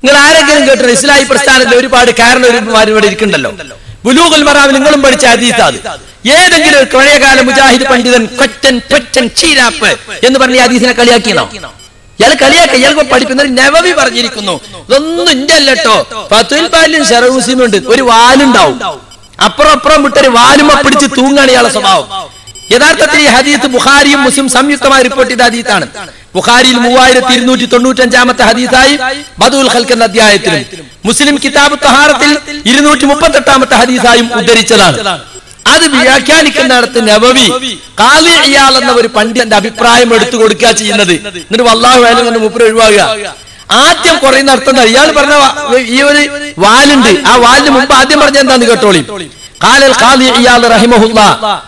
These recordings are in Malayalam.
നിങ്ങൾ ആരെങ്കിലും കേട്ടോ ഇസ്ലാഹി പ്രസ്ഥാനത്തിൽ ഒരുപാട് കാരണവന്മാർ ഇവിടെ ഇരിക്കണ്ടല്ലോ ബുലൂഗുൽ മറാമിൽ നിങ്ങളും പഠിച്ച ഹദീസാ അത് ഏതെങ്കിലും ഒരു പഴയകാല മുജാഹിദ് പണ്ഡിതൻ കൊറ്റൻ പൊറ്റൻ ചീരാപ്പ് എന്ന് പറഞ്ഞ ഈ ഹദീസിനെ കളിയാക്കിയണോ ഇയാൾ കളിയാക്ക ഇയാൾക്ക് പഠിക്കുന്നത് നവവി പറഞ്ഞിരിക്കുന്നു ഇതൊന്നും ഇന്റെ അല്ലട്ടോ പത്തുൽ പാലിനും ഷറൂസിനും ഉണ്ട് ഒരു വാലുണ്ടാവും അപ്പുറം അപ്പുറം വിട്ടൊരു വാലുമ പിടിച്ച് തൂങ്ങാണ് ഇയാളെ സ്വഭാവം യഥാർത്ഥത്തിൽ ഈ ഹദീസ് ബുഖാരിയും മുസ്ലിം സംയുക്തമായി റിപ്പോർട്ട് ചെയ്ത ഹദീസാണ് ബുഖാരിയിൽ മൂവായിരത്തി ഇരുന്നൂറ്റി തൊണ്ണൂറ്റി അഞ്ചാമത്തെ ഹദീസായി ബദുൽ ഖൽക്ക് എന്ന അധ്യായത്തിലും മുസ്ലിം കിതാബ് തഹാറത്തിൽ ഇരുന്നൂറ്റി മുപ്പത്തി എട്ടാമത്തെ ഹദീസായും ഉദ്ധരിച്ചതാണ് അത് വ്യാഖ്യാനിക്കുന്നിടത്ത് നബവി കാലി ഇയാൾ എന്ന ഒരു പണ്ഡിതന്റെ അഭിപ്രായം എടുത്തു കൊടുക്കുക ചെയ്യുന്നത് എന്നിട്ട് വല്ലാഹു വേലും കൊണ്ട് മുപ്പര് ഒഴിവാകുക ആദ്യം കുറയുന്ന അർത്ഥം എന്താ ഇയാൾ പറഞ്ഞ വാ- ഈ ഒരു വാലുണ്ട് ആ വാലിന് മുമ്പ് ആദ്യം പറഞ്ഞ എന്താന്ന് കേട്ടോളി കാലൽ കാലി ഇയാൾ റഹിമഹുല്ല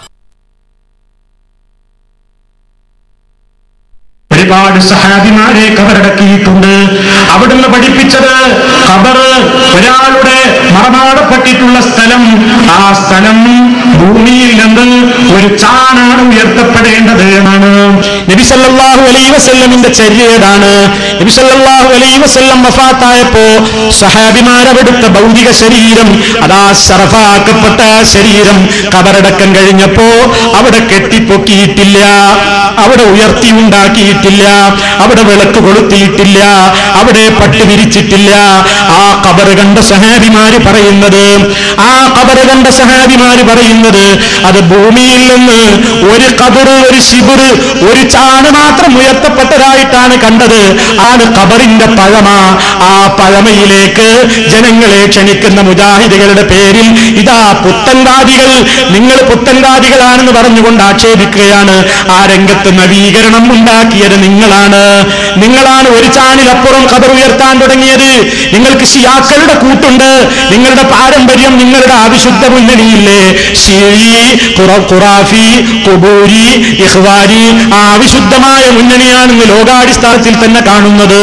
ഒരുപാട് സഹാബിമാരെ കബറടക്കിയിട്ടുണ്ട് അവിടുന്ന് പഠിപ്പിച്ചത് ഖബർ ഒരാളുടെ മറമാടപ്പെട്ടിട്ടുള്ള സ്ഥലം ആ സ്ഥലം ഭൂമിയിൽ നിന്ന് ഒരു ചാണാണ് ഉയർത്തപ്പെടേണ്ടത് എന്നാണ് നബി സല്ലല്ലാഹു അലൈഹി വസല്ലമിന്റെ ചര്യതാണ് നബി സല്ലല്ലാഹു അലൈഹി വസല്ലം വഫാത്തായപ്പോ സഹാബിമാരവിടുത്തെ ഭൗതിക ശരീരം അതാ ശറഫാക്കപ്പെട്ട ആ ശരീരം കബറടക്കം കഴിഞ്ഞപ്പോ അവിടെ കെട്ടിപ്പൊക്കിയിട്ടില്ല അവിടെ ഉയർത്തി ഉണ്ടാക്കിയിട്ടില്ല അവിടെ വിളക്ക് കൊളുത്തിയിട്ടില്ല അവിടെ പട്ട് വിരിച്ചിട്ടില്ല ആ കബർ കണ്ട സഹാബിമാര് പറയുന്നത് ആ കബർ കണ്ട സഹാബിമാര് പറയുന്നത് അത് ഭൂമിയിൽ നിന്ന് ഒരു കബർ ഒരു ശിബിർ ഒരു ചാണ് മാത്രം ഉയർത്തപ്പെട്ടതായിട്ടാണ് കണ്ടത് ആണ് കബറിന്റെ പഴമ ആ പഴമയിലേക്ക് ജനങ്ങളെ ക്ഷണിക്കുന്ന മുജാഹിദുകളുടെ പേരിൽ ഇതാ പുത്തൻവാദികൾ നിങ്ങൾ പുത്തൻവാദികളാണെന്ന് പറഞ്ഞുകൊണ്ട് ആക്ഷേപിക്കുകയാണ് ആ രംഗത്ത് നവീകരണം ഉണ്ടാക്കിയത് നിങ്ങളാണ് നിങ്ങളാണ് ഒരു ചാണിലപ്പുറം ഖബർ ഉയർത്താൻ തുടങ്ങിയത് നിങ്ങൾക്ക് ഷിയാക്കളുടെ കൂട്ടുണ്ട് നിങ്ങളുടെ പാരമ്പര്യം നിങ്ങളുടെ അവിശുദ്ധ മുന്നണിയില്ലേ ഷീഴി ഖുറ- ഖുറാഫി കുബൂരി ഇഖ്വാരി ആ അവിശുദ്ധമായ മുന്നണിയാണെന്ന് ലോകാടിസ്ഥാനത്തിൽ തന്നെ കാണുന്നത്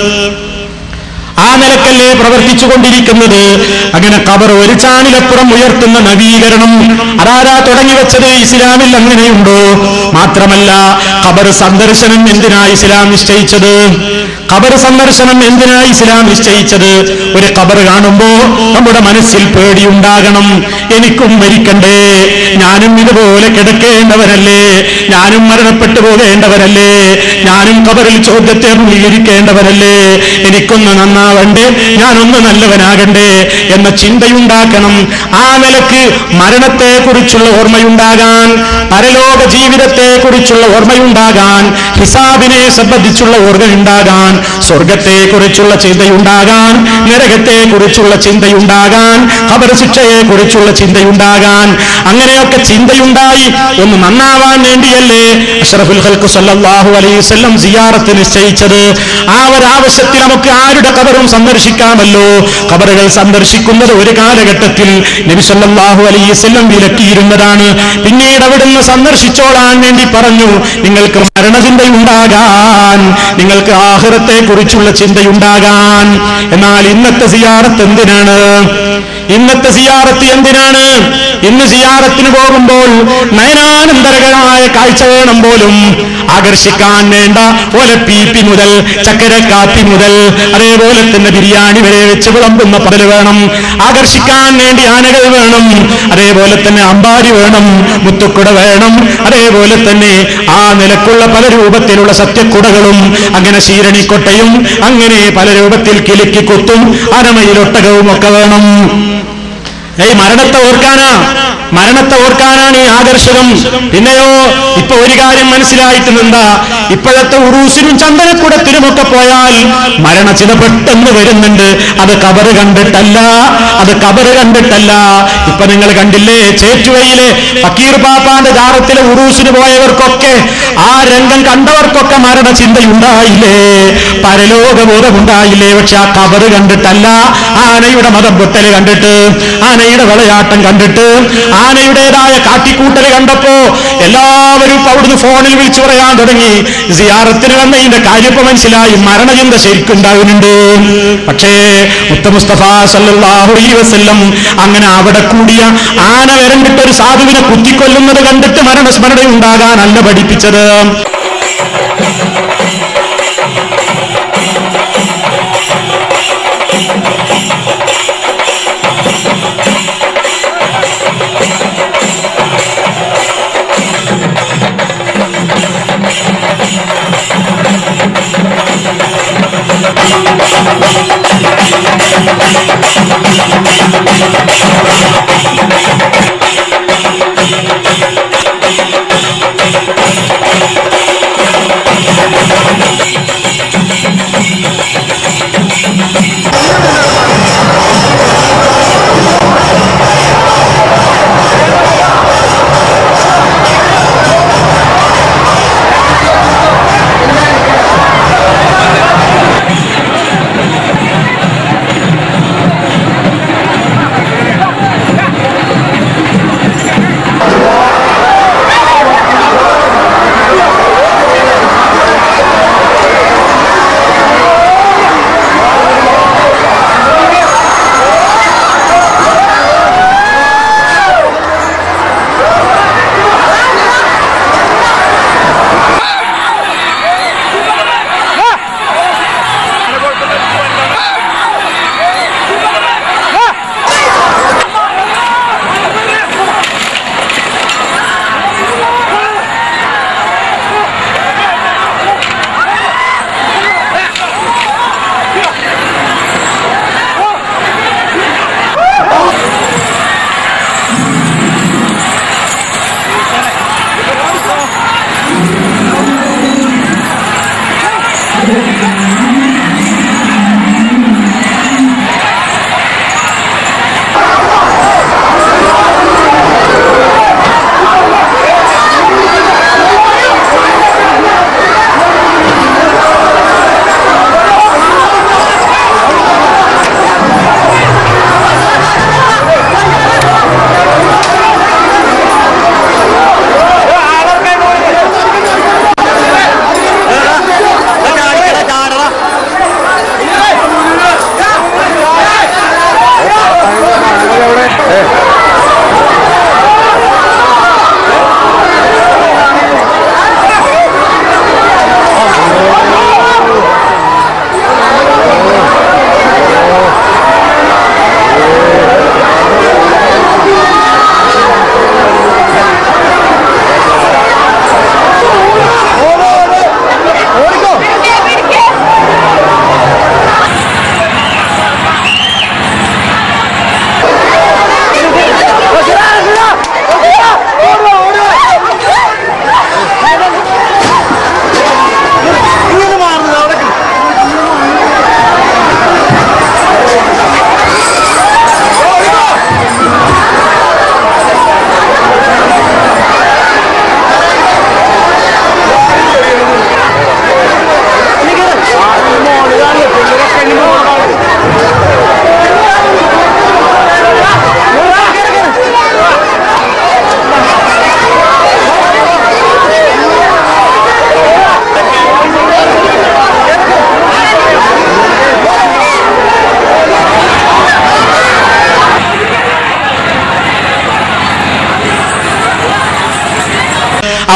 ആ നിലക്കല്ലേ പ്രവർത്തിച്ചു കൊണ്ടിരിക്കുന്നത് അങ്ങനെ കബർ ഒരു ചാണിലപ്പുറം ഉയർത്തുന്ന നവീകരണം അതാരാ തുടങ്ങി വെച്ചത് ഇസ്ലാമിൽ അങ്ങനെയുണ്ടോ മാത്രമല്ല ഖബർ സന്ദർശനം എന്തിനാ ഇസ്ലാം നിശ്ചയിച്ചത് ഖബർ സന്ദർശനം എന്തിനാ ഇസ്ലാം നിശ്ചയിച്ചത് ഒരു ഖബർ കാണുമ്പോ നമ്മുടെ മനസ്സിൽ പേടിയുണ്ടാകണം എനിക്കും മരിക്കണ്ടേ ഞാനും ഇതുപോലെ കിടക്കേണ്ടവരല്ലേ ഞാനും മരണപ്പെട്ടു പോകേണ്ടവരല്ലേ ഞാനും ഖബറിൽ ചോദ്യത്തെ അഭിമുഖീകരിക്കേണ്ടവരല്ലേ എനിക്കൊന്ന് നന്നാവണ്ടേ ഞാനൊന്ന് നല്ലവനാകണ്ടേ എന്ന ചിന്തയുണ്ടാക്കണം ആ നിലക്ക് മരണത്തെ കുറിച്ചുള്ള ഓർമ്മയുണ്ടാകാൻ പരലോക ജീവിതത്തെ കുറിച്ചുള്ള ഓർമ്മയുണ്ടാകാൻ ഹിസാബിനെ സംബന്ധിച്ചുള്ള ഓർമ്മയുണ്ടാകാൻ സ്വർഗത്തെ കുറിച്ചുള്ള ചിന്തയുണ്ടാകാൻ നരകത്തെ കുറിച്ചുള്ള ചിന്തയുണ്ടാകാൻ ഖബർ ശിക്ഷയെ കുറിച്ചുള്ള ചിന്തയുണ്ടാകാൻ അങ്ങനെയൊക്കെ ചിന്തയുണ്ടായി ഒന്ന് നന്നാവാൻ വേണ്ടിയല്ലേ അഷ്റഫുൽ ഖൽഖ് സല്ലല്ലാഹു അലൈഹി വസല്ലം സിയാറത്ത് നിശ്ചയിച്ചത് ആ ഒരാവശ്യത്തിൽ നമുക്ക് ആരുടെ ഖബറും സന്ദർശിക്കാമല്ലോ ഖബറുകൾ സന്ദർശിക്കുന്നത് ഒരു കാലഘട്ടത്തിൽ നബി സല്ലല്ലാഹു അലൈഹി വസല്ലം വിലക്കിയിരുന്നതാണ് പിന്നീട് അവിടുന്ന് സന്ദർശിച്ചോളാൻ വേണ്ടി പറഞ്ഞു നിങ്ങൾക്ക് മരണചിന്തയുണ്ടാകാൻ നിങ്ങൾക്ക് ആഹ്റത്തെ കുറിച്ചുള്ള ചിന്തയുണ്ടാകാൻ എന്നാൽ ഇന്നത്തെ സിയാറത്ത് എന്തിനാണ് ഇന്നത്തെ സിയാറത്ത് എന്തിനാണ് ഇന്ന് സിയാറത്തിന് പോകുമ്പോൾ നയനാനന്ദരകരമായ കാഴ്ച വേണം പോലും ആകർഷിക്കാൻ വേണ്ട ഒലപ്പീപ്പി മുതൽ ചക്കരക്കാപ്പി മുതൽ അതേപോലെ തന്നെ ബിരിയാണി വരെ വെച്ച് വിളമ്പുന്ന പടൽ വേണം ആകർഷിക്കാൻ വേണ്ടി ആനകൾ വേണം അതേപോലെ തന്നെ അമ്പാടി വേണം മുത്തുക്കുട വേണം അതേപോലെ തന്നെ ആ നിലക്കുള്ള പല രൂപത്തിലുള്ള സത്യക്കുടകളും അങ്ങനെ ശീരണിക്കൊട്ടയും അങ്ങനെ പല രൂപത്തിൽ കിലുക്കി കൊത്തും അരമയിലൊട്ടകവും ഒക്കെ വേണം ഏയ് മരണത്തെ ഓർക്കാനാ മരണത്തെ ഓർക്കാനാണ് ഈ ആകർഷകം പിന്നെയോ ഇപ്പൊ ഒരു കാര്യം മനസ്സിലായിട്ട് എന്താ ഇപ്പോഴത്തെ ഉറൂസിനും ചന്ദനക്കുടത്തിനുമൊക്കെ പോയാൽ മരണചിത പെട്ടെന്ന് വരുന്നുണ്ട് അത് കബറ് കണ്ടിട്ടല്ല അത് കബറ് കണ്ടിട്ടല്ല ഇപ്പൊ നിങ്ങൾ കണ്ടില്ലേ ചേറ്റുവയിലെ ഫക്കീർ പാപ്പാന്റെ ജാറത്തിലെ ഉറൂസിന് പോയവർക്കൊക്കെ ആ രംഗം കണ്ടവർക്കൊക്കെ മരണചിന്തയുണ്ടായില്ലേ പരലോകബോധമുണ്ടായില്ലേ പക്ഷെ ആ കബറ് കണ്ടിട്ടല്ല ആനയുടെ മതം പൊട്ടല് കണ്ടിട്ട് ആനയുടെ വിളയാട്ടം കണ്ടിട്ട് ആനയുടേതായ കാട്ടിക്കൂട്ടൽ കണ്ടപ്പോ എല്ലാവരും ഇപ്പൊ അവിടുന്ന് ഫോണിൽ വിളിച്ചു പറയാൻ തുടങ്ങി സിയാറത്തിന് വന്നതിന്റെ കാര്യപ്പോ മനസ്സിലായി മരണചിന്ത ശരിക്കുണ്ടാകുന്നുണ്ട് പക്ഷേ മുത്ത മുസ്തഫ സല്ലല്ലാഹു അലൈഹി വസല്ലം അങ്ങനെ അവിടെ കൂടിയ ആന വരണ്ടിട്ട് ഒരു സാധുവിനെ കുത്തിക്കൊല്ലുന്നത് കണ്ടിട്ട് മരണസ്മരണ ഉണ്ടാകാനല്ല പഠിപ്പിച്ചത്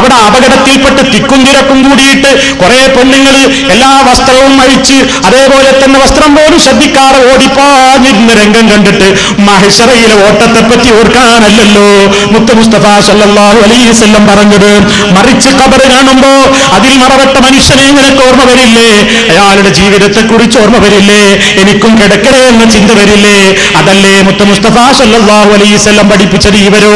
അവിടെ അപകടത്തിൽപ്പെട്ട് തിക്കും തിരക്കും കൂടിയിട്ട് കുറെ പെണ്ണുങ്ങൾ എല്ലാ വസ്ത്രവും അഴിച്ച് അതേപോലെ തന്നെ വസ്ത്രം പോലും ശ്രദ്ധിക്കാതെ ഓടിപ്പാഞ്ഞിരുന്ന രംഗം കണ്ടിട്ട് മഹിഷറയിലെ ഓട്ടത്തെ പറ്റി ഓർക്കാനല്ലല്ലോ മുത്ത മുസ്തഫ സല്ലല്ലാഹു അലൈഹി വസല്ലം പറഞ്ഞത് മറിച്ച് കബർ കാണുമ്പോ അതിൽ മറവട്ട മനുഷ്യനെ നിനക്ക് ഓർമ്മ വരില്ലേ അയാളുടെ ജീവിതത്തെ കുറിച്ച് ഓർമ്മ വരില്ലേ എനിക്കും കിടക്കണേ എന്ന ചിന്ത വരില്ലേ അതല്ലേ മുത്ത മുസ്തഫ സല്ലല്ലാഹു അലൈഹി വസല്ലം പഠിപ്പിച്ചത് ഇവരോ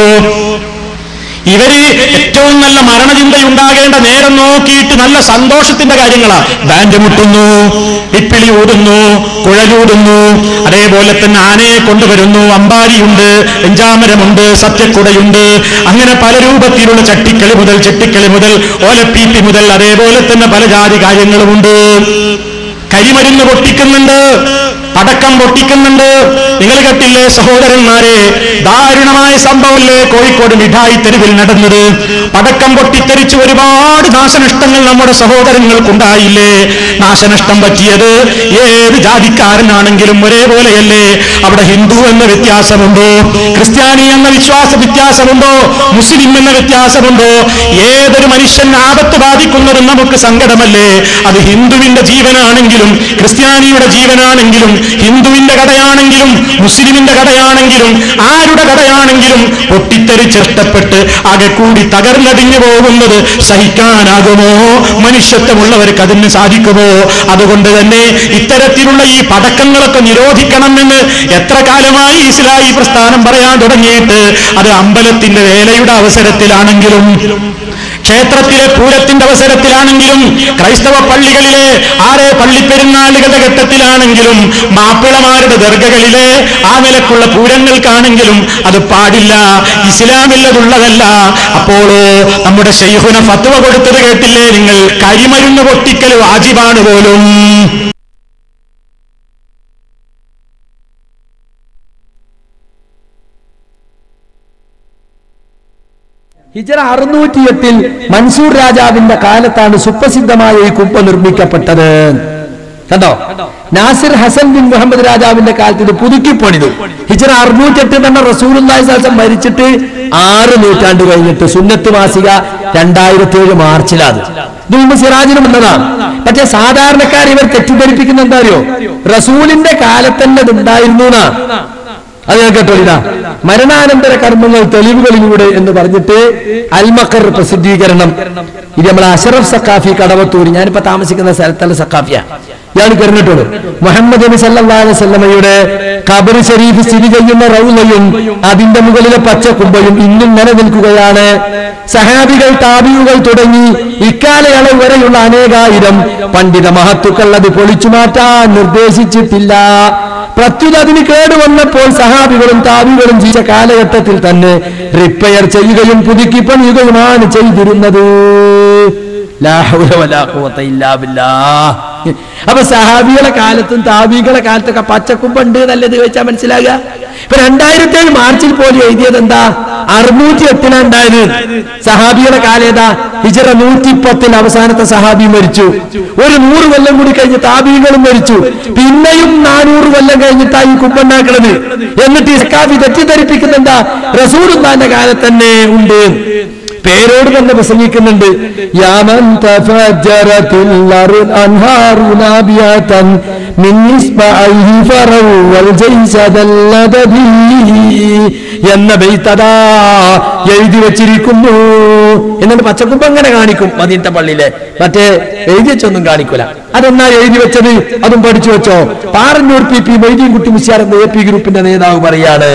ഇവര് ഏറ്റവും നല്ല മരണചിന്തയുണ്ടാകേണ്ട നേരം നോക്കിയിട്ട് നല്ല സന്തോഷത്തിന്റെ കാര്യങ്ങളാ ബാൻഡ് മുട്ടുന്നു ഇപ്പിളി ഊതുന്നു കുഴലൂതുന്നു അതേപോലെ തന്നെ ആനയെ കൊണ്ടുവരുന്നു അമ്പാരിയുണ്ട് വെഞ്ചാമരമുണ്ട് സത്യക്കുടയുണ്ട് അങ്ങനെ പല രൂപത്തിലുള്ള ചട്ടിക്കളി മുതൽ ചെട്ടിക്കളി മുതൽ ഓലപ്പീപ്പി മുതൽ അതേപോലെ തന്നെ പല ജാതി കാര്യങ്ങളുമുണ്ട് കരിമരുന്ന് പൊട്ടിക്കുന്നുണ്ട് പടക്കം പൊട്ടിക്കുന്നുണ്ട് നിങ്ങൾ കേട്ടില്ലേ സഹോദരന്മാരെ ദാരുണമായ സംഭവമല്ലേ കോഴിക്കോട് മിഠായി തെരുവിൽ നടന്നത് പടക്കം പൊട്ടിത്തെറിച്ച് ഒരുപാട് നാശനഷ്ടങ്ങൾ നമ്മുടെ സഹോദരങ്ങൾക്കുണ്ടായില്ലേ നാശനഷ്ടം പറ്റിയത് ഏത് ജാതിക്കാരനാണെങ്കിലും ഒരേപോലെയല്ലേ അവിടെ ഹിന്ദു എന്ന വ്യത്യാസമുണ്ടോ ക്രിസ്ത്യാനി എന്ന വിശ്വാസ വ്യത്യാസമുണ്ടോ മുസ്ലിം എന്ന വ്യത്യാസമുണ്ടോ ഏതൊരു മനുഷ്യൻ ആപത്ത് ബാധിക്കുന്നതും നമുക്ക് സങ്കടമല്ലേ അത് ഹിന്ദുവിന്റെ ജീവനാണെങ്കിലും ക്രിസ്ത്യാനിയുടെ ജീവനാണെങ്കിലും ഹിന്ദുവിന്റെ കടയാണെങ്കിലും മുസ്ലിമിന്റെ കടയാണെങ്കിലും ആരുടെ കടയാണെങ്കിലും പൊട്ടിത്തെറിച്ചിഷ്ടപ്പെട്ട് ആകെ കൂടി തകർന്നടിഞ്ഞു പോകുന്നത് സഹിക്കാനാകുമോ മനുഷ്യത്വമുള്ളവർക്ക് അതിന് സാധിക്കുമോ അതുകൊണ്ട് തന്നെ ഇത്തരത്തിലുള്ള ഈ പടക്കങ്ങളൊക്കെ നിരോധിക്കണമെന്ന് എത്ര കാലമായി ഇസ്ലായി പ്രസ്ഥാനം പറയാൻ തുടങ്ങിയിട്ട് അത് അമ്പലത്തിന്റെ വേലയുടെ അവസരത്തിലാണെങ്കിലും ക്ഷേത്രത്തിലെ പൂരത്തിന്റെ അവസരത്തിലാണെങ്കിലും ക്രൈസ്തവ പള്ളികളിലെ ആരെ പള്ളിപ്പെരുന്നാളുകളുടെ ഘട്ടത്തിലാണെങ്കിലും മാപ്പിളമാരുടെ ദർഗകളിലെ ആ നിലക്കുള്ള പൂരങ്ങൾക്കാണെങ്കിലും അത് പാടില്ല ഇസ്ലാമില്ലതുള്ളതല്ല അപ്പോളോ നമ്മുടെ ഷെയ്ഖുന ഫത്വ കൊടുത്തത് കേട്ടില്ലേ നിങ്ങൾ കരിമരുന്ന് പൊട്ടിക്കൽ വാജിബാണ് പോലും ഹിജറ അറുന്നൂറ്റി എട്ടിൽ മൻസൂർ രാജാവിന്റെ കാലത്താണ് സുപ്രസിദ്ധമായ ഈ കുമ്പ നിർമ്മിക്കപ്പെട്ടത് കണ്ടോ നാസിർ ഹസൻ ബിൻ മുഹമ്മദ് രാജാവിന്റെ കാലത്ത് ഇത് പുതുക്കി പണിതു ഹിജറ അറുന്നൂറ്റി എട്ട് തന്നെ റസൂലുള്ളാഹി സാസം മരിച്ചിട്ട് ആറ് നൂറ്റാണ്ട് കഴിഞ്ഞിട്ട് സുന്നത്ത് മാസിക രണ്ടായിരത്തി ഏഴ് മാർച്ചിലാണ് ഇത് മുമ്പ് സിറാജിനും വന്നതാണ് പക്ഷെ സാധാരണക്കാർ ഇവർ തെറ്റിദ്ധരിപ്പിക്കുന്ന എന്താ അറിയോ റസൂലിന്റെ കാലത്തന്നെ ഇത് ഉണ്ടായിരുന്നു എന്നാ അത് ഞാൻ കേട്ടോ ഇതാ മരണാനന്തര കർമ്മങ്ങൾ തെളിവുകളിലൂടെ എന്ന് പറഞ്ഞിട്ട് അൽമക്കർ പ്രസിദ്ധീകരണം ഇത് നമ്മളെ അഷറഫ് സക്കാഫി കടവത്തൂർ ഞാനിപ്പോ താമസിക്കുന്ന സ്ഥലത്തുള്ള സക്കാഫിയ ഇയാൾ കരുന്നിട്ടുള്ളൂ മുഹമ്മദ് നബി സല്ലല്ലാഹു അലൈഹി വസല്ലമയുടെ ഖബർ ഷരീഫ് സ്ഥിതി ചെയ്യുന്ന റൗലയും അതിന്റെ മുകളിലെ പച്ച കുമ്പയും ഇന്നും നിലനിൽക്കുകയാണ് സഹാബികൾ താബിയുകൾ തുടങ്ങി ഇക്കാലയളവ് വരെയുള്ള അനേകായിരം പണ്ഡിത മഹത്തുക്കൾ അത് പൊളിച്ചു മാറ്റാൻ നിർദ്ദേശിച്ചിട്ടില്ല പ്രത്യുത അതിന് കേടുവന്നപ്പോൾ സഹാബികളും താബികളും ജീവിച്ച കാലഘട്ടത്തിൽ തന്നെ റിപ്പയർ ചെയ്യുകയും പുതുക്കി പണിയുകയുമാണ് ചെയ്തിരുന്നത് ലാ ഹൗല വലാ ഖുവത ഇല്ലാ ബില്ലാഹ്. അപ്പൊ സഹാബികളെ കാലത്തും താബികളെ കാലത്തൊക്കെ പച്ചക്കുമ്പുണ്ട് നല്ലത് ചോദിച്ചാൽ മനസ്സിലാകുക ഇപ്പൊ രണ്ടായിരത്തി ഏഴ് മാർച്ചിൽ പോലും എഴുതിയത് എന്താ അറുന്നൂറ്റി എട്ടിനാ ഉണ്ടായത് സഹാബിയുടെ കാലം ഏതാ ഹിജറ നൂറ്റി പത്തിൽ അവസാനത്തെ സഹാബി മരിച്ചു ഒരു നൂറ് കൊല്ലം കൂടി കഴിഞ്ഞ് താബീകളും മരിച്ചു പിന്നെയും നാനൂറ് കൊല്ലം കഴിഞ്ഞിട്ടാ ഈ കുമ്പുണ്ടാക്കണത് എന്നിട്ട് ഈ സഹാബി തെറ്റിദ്ധരിപ്പിക്കുന്ന എന്താ റസൂലുള്ളാന്റെ കാലത്ത് തന്നെ ഉണ്ട് പേരോട് തന്നെ പ്രസംഗിക്കുന്നുണ്ട് യാമൻ തഫജ്ജറത്തിൽ അർദ് അൻഹാറു നാബിയതൻ മിൻ ഇസ്ബഅൈഹി ഫറവൽ ജൈസദല്ലദബി എന്ന ബെയ്ത്തതാ എഴുതി വെച്ചിരിക്കുന്നു എന്നിട്ട് പച്ചക്കുമ്പ് അങ്ങനെ കാണിക്കും മദീനത്തെ പള്ളിയിലെ മറ്റേ എഴുതി വെച്ചൊന്നും കാണിക്കൂല അതെന്നാ എഴുതി വെച്ചത് അതും പഠിച്ചു വെച്ചോ പാറന്നൂർ പി പി മൊയ്തീൻ കുട്ടി മുസ്യാർ എന്ന എ പി ഗ്രൂപ്പിന്റെ നേതാവ് പറയാണ്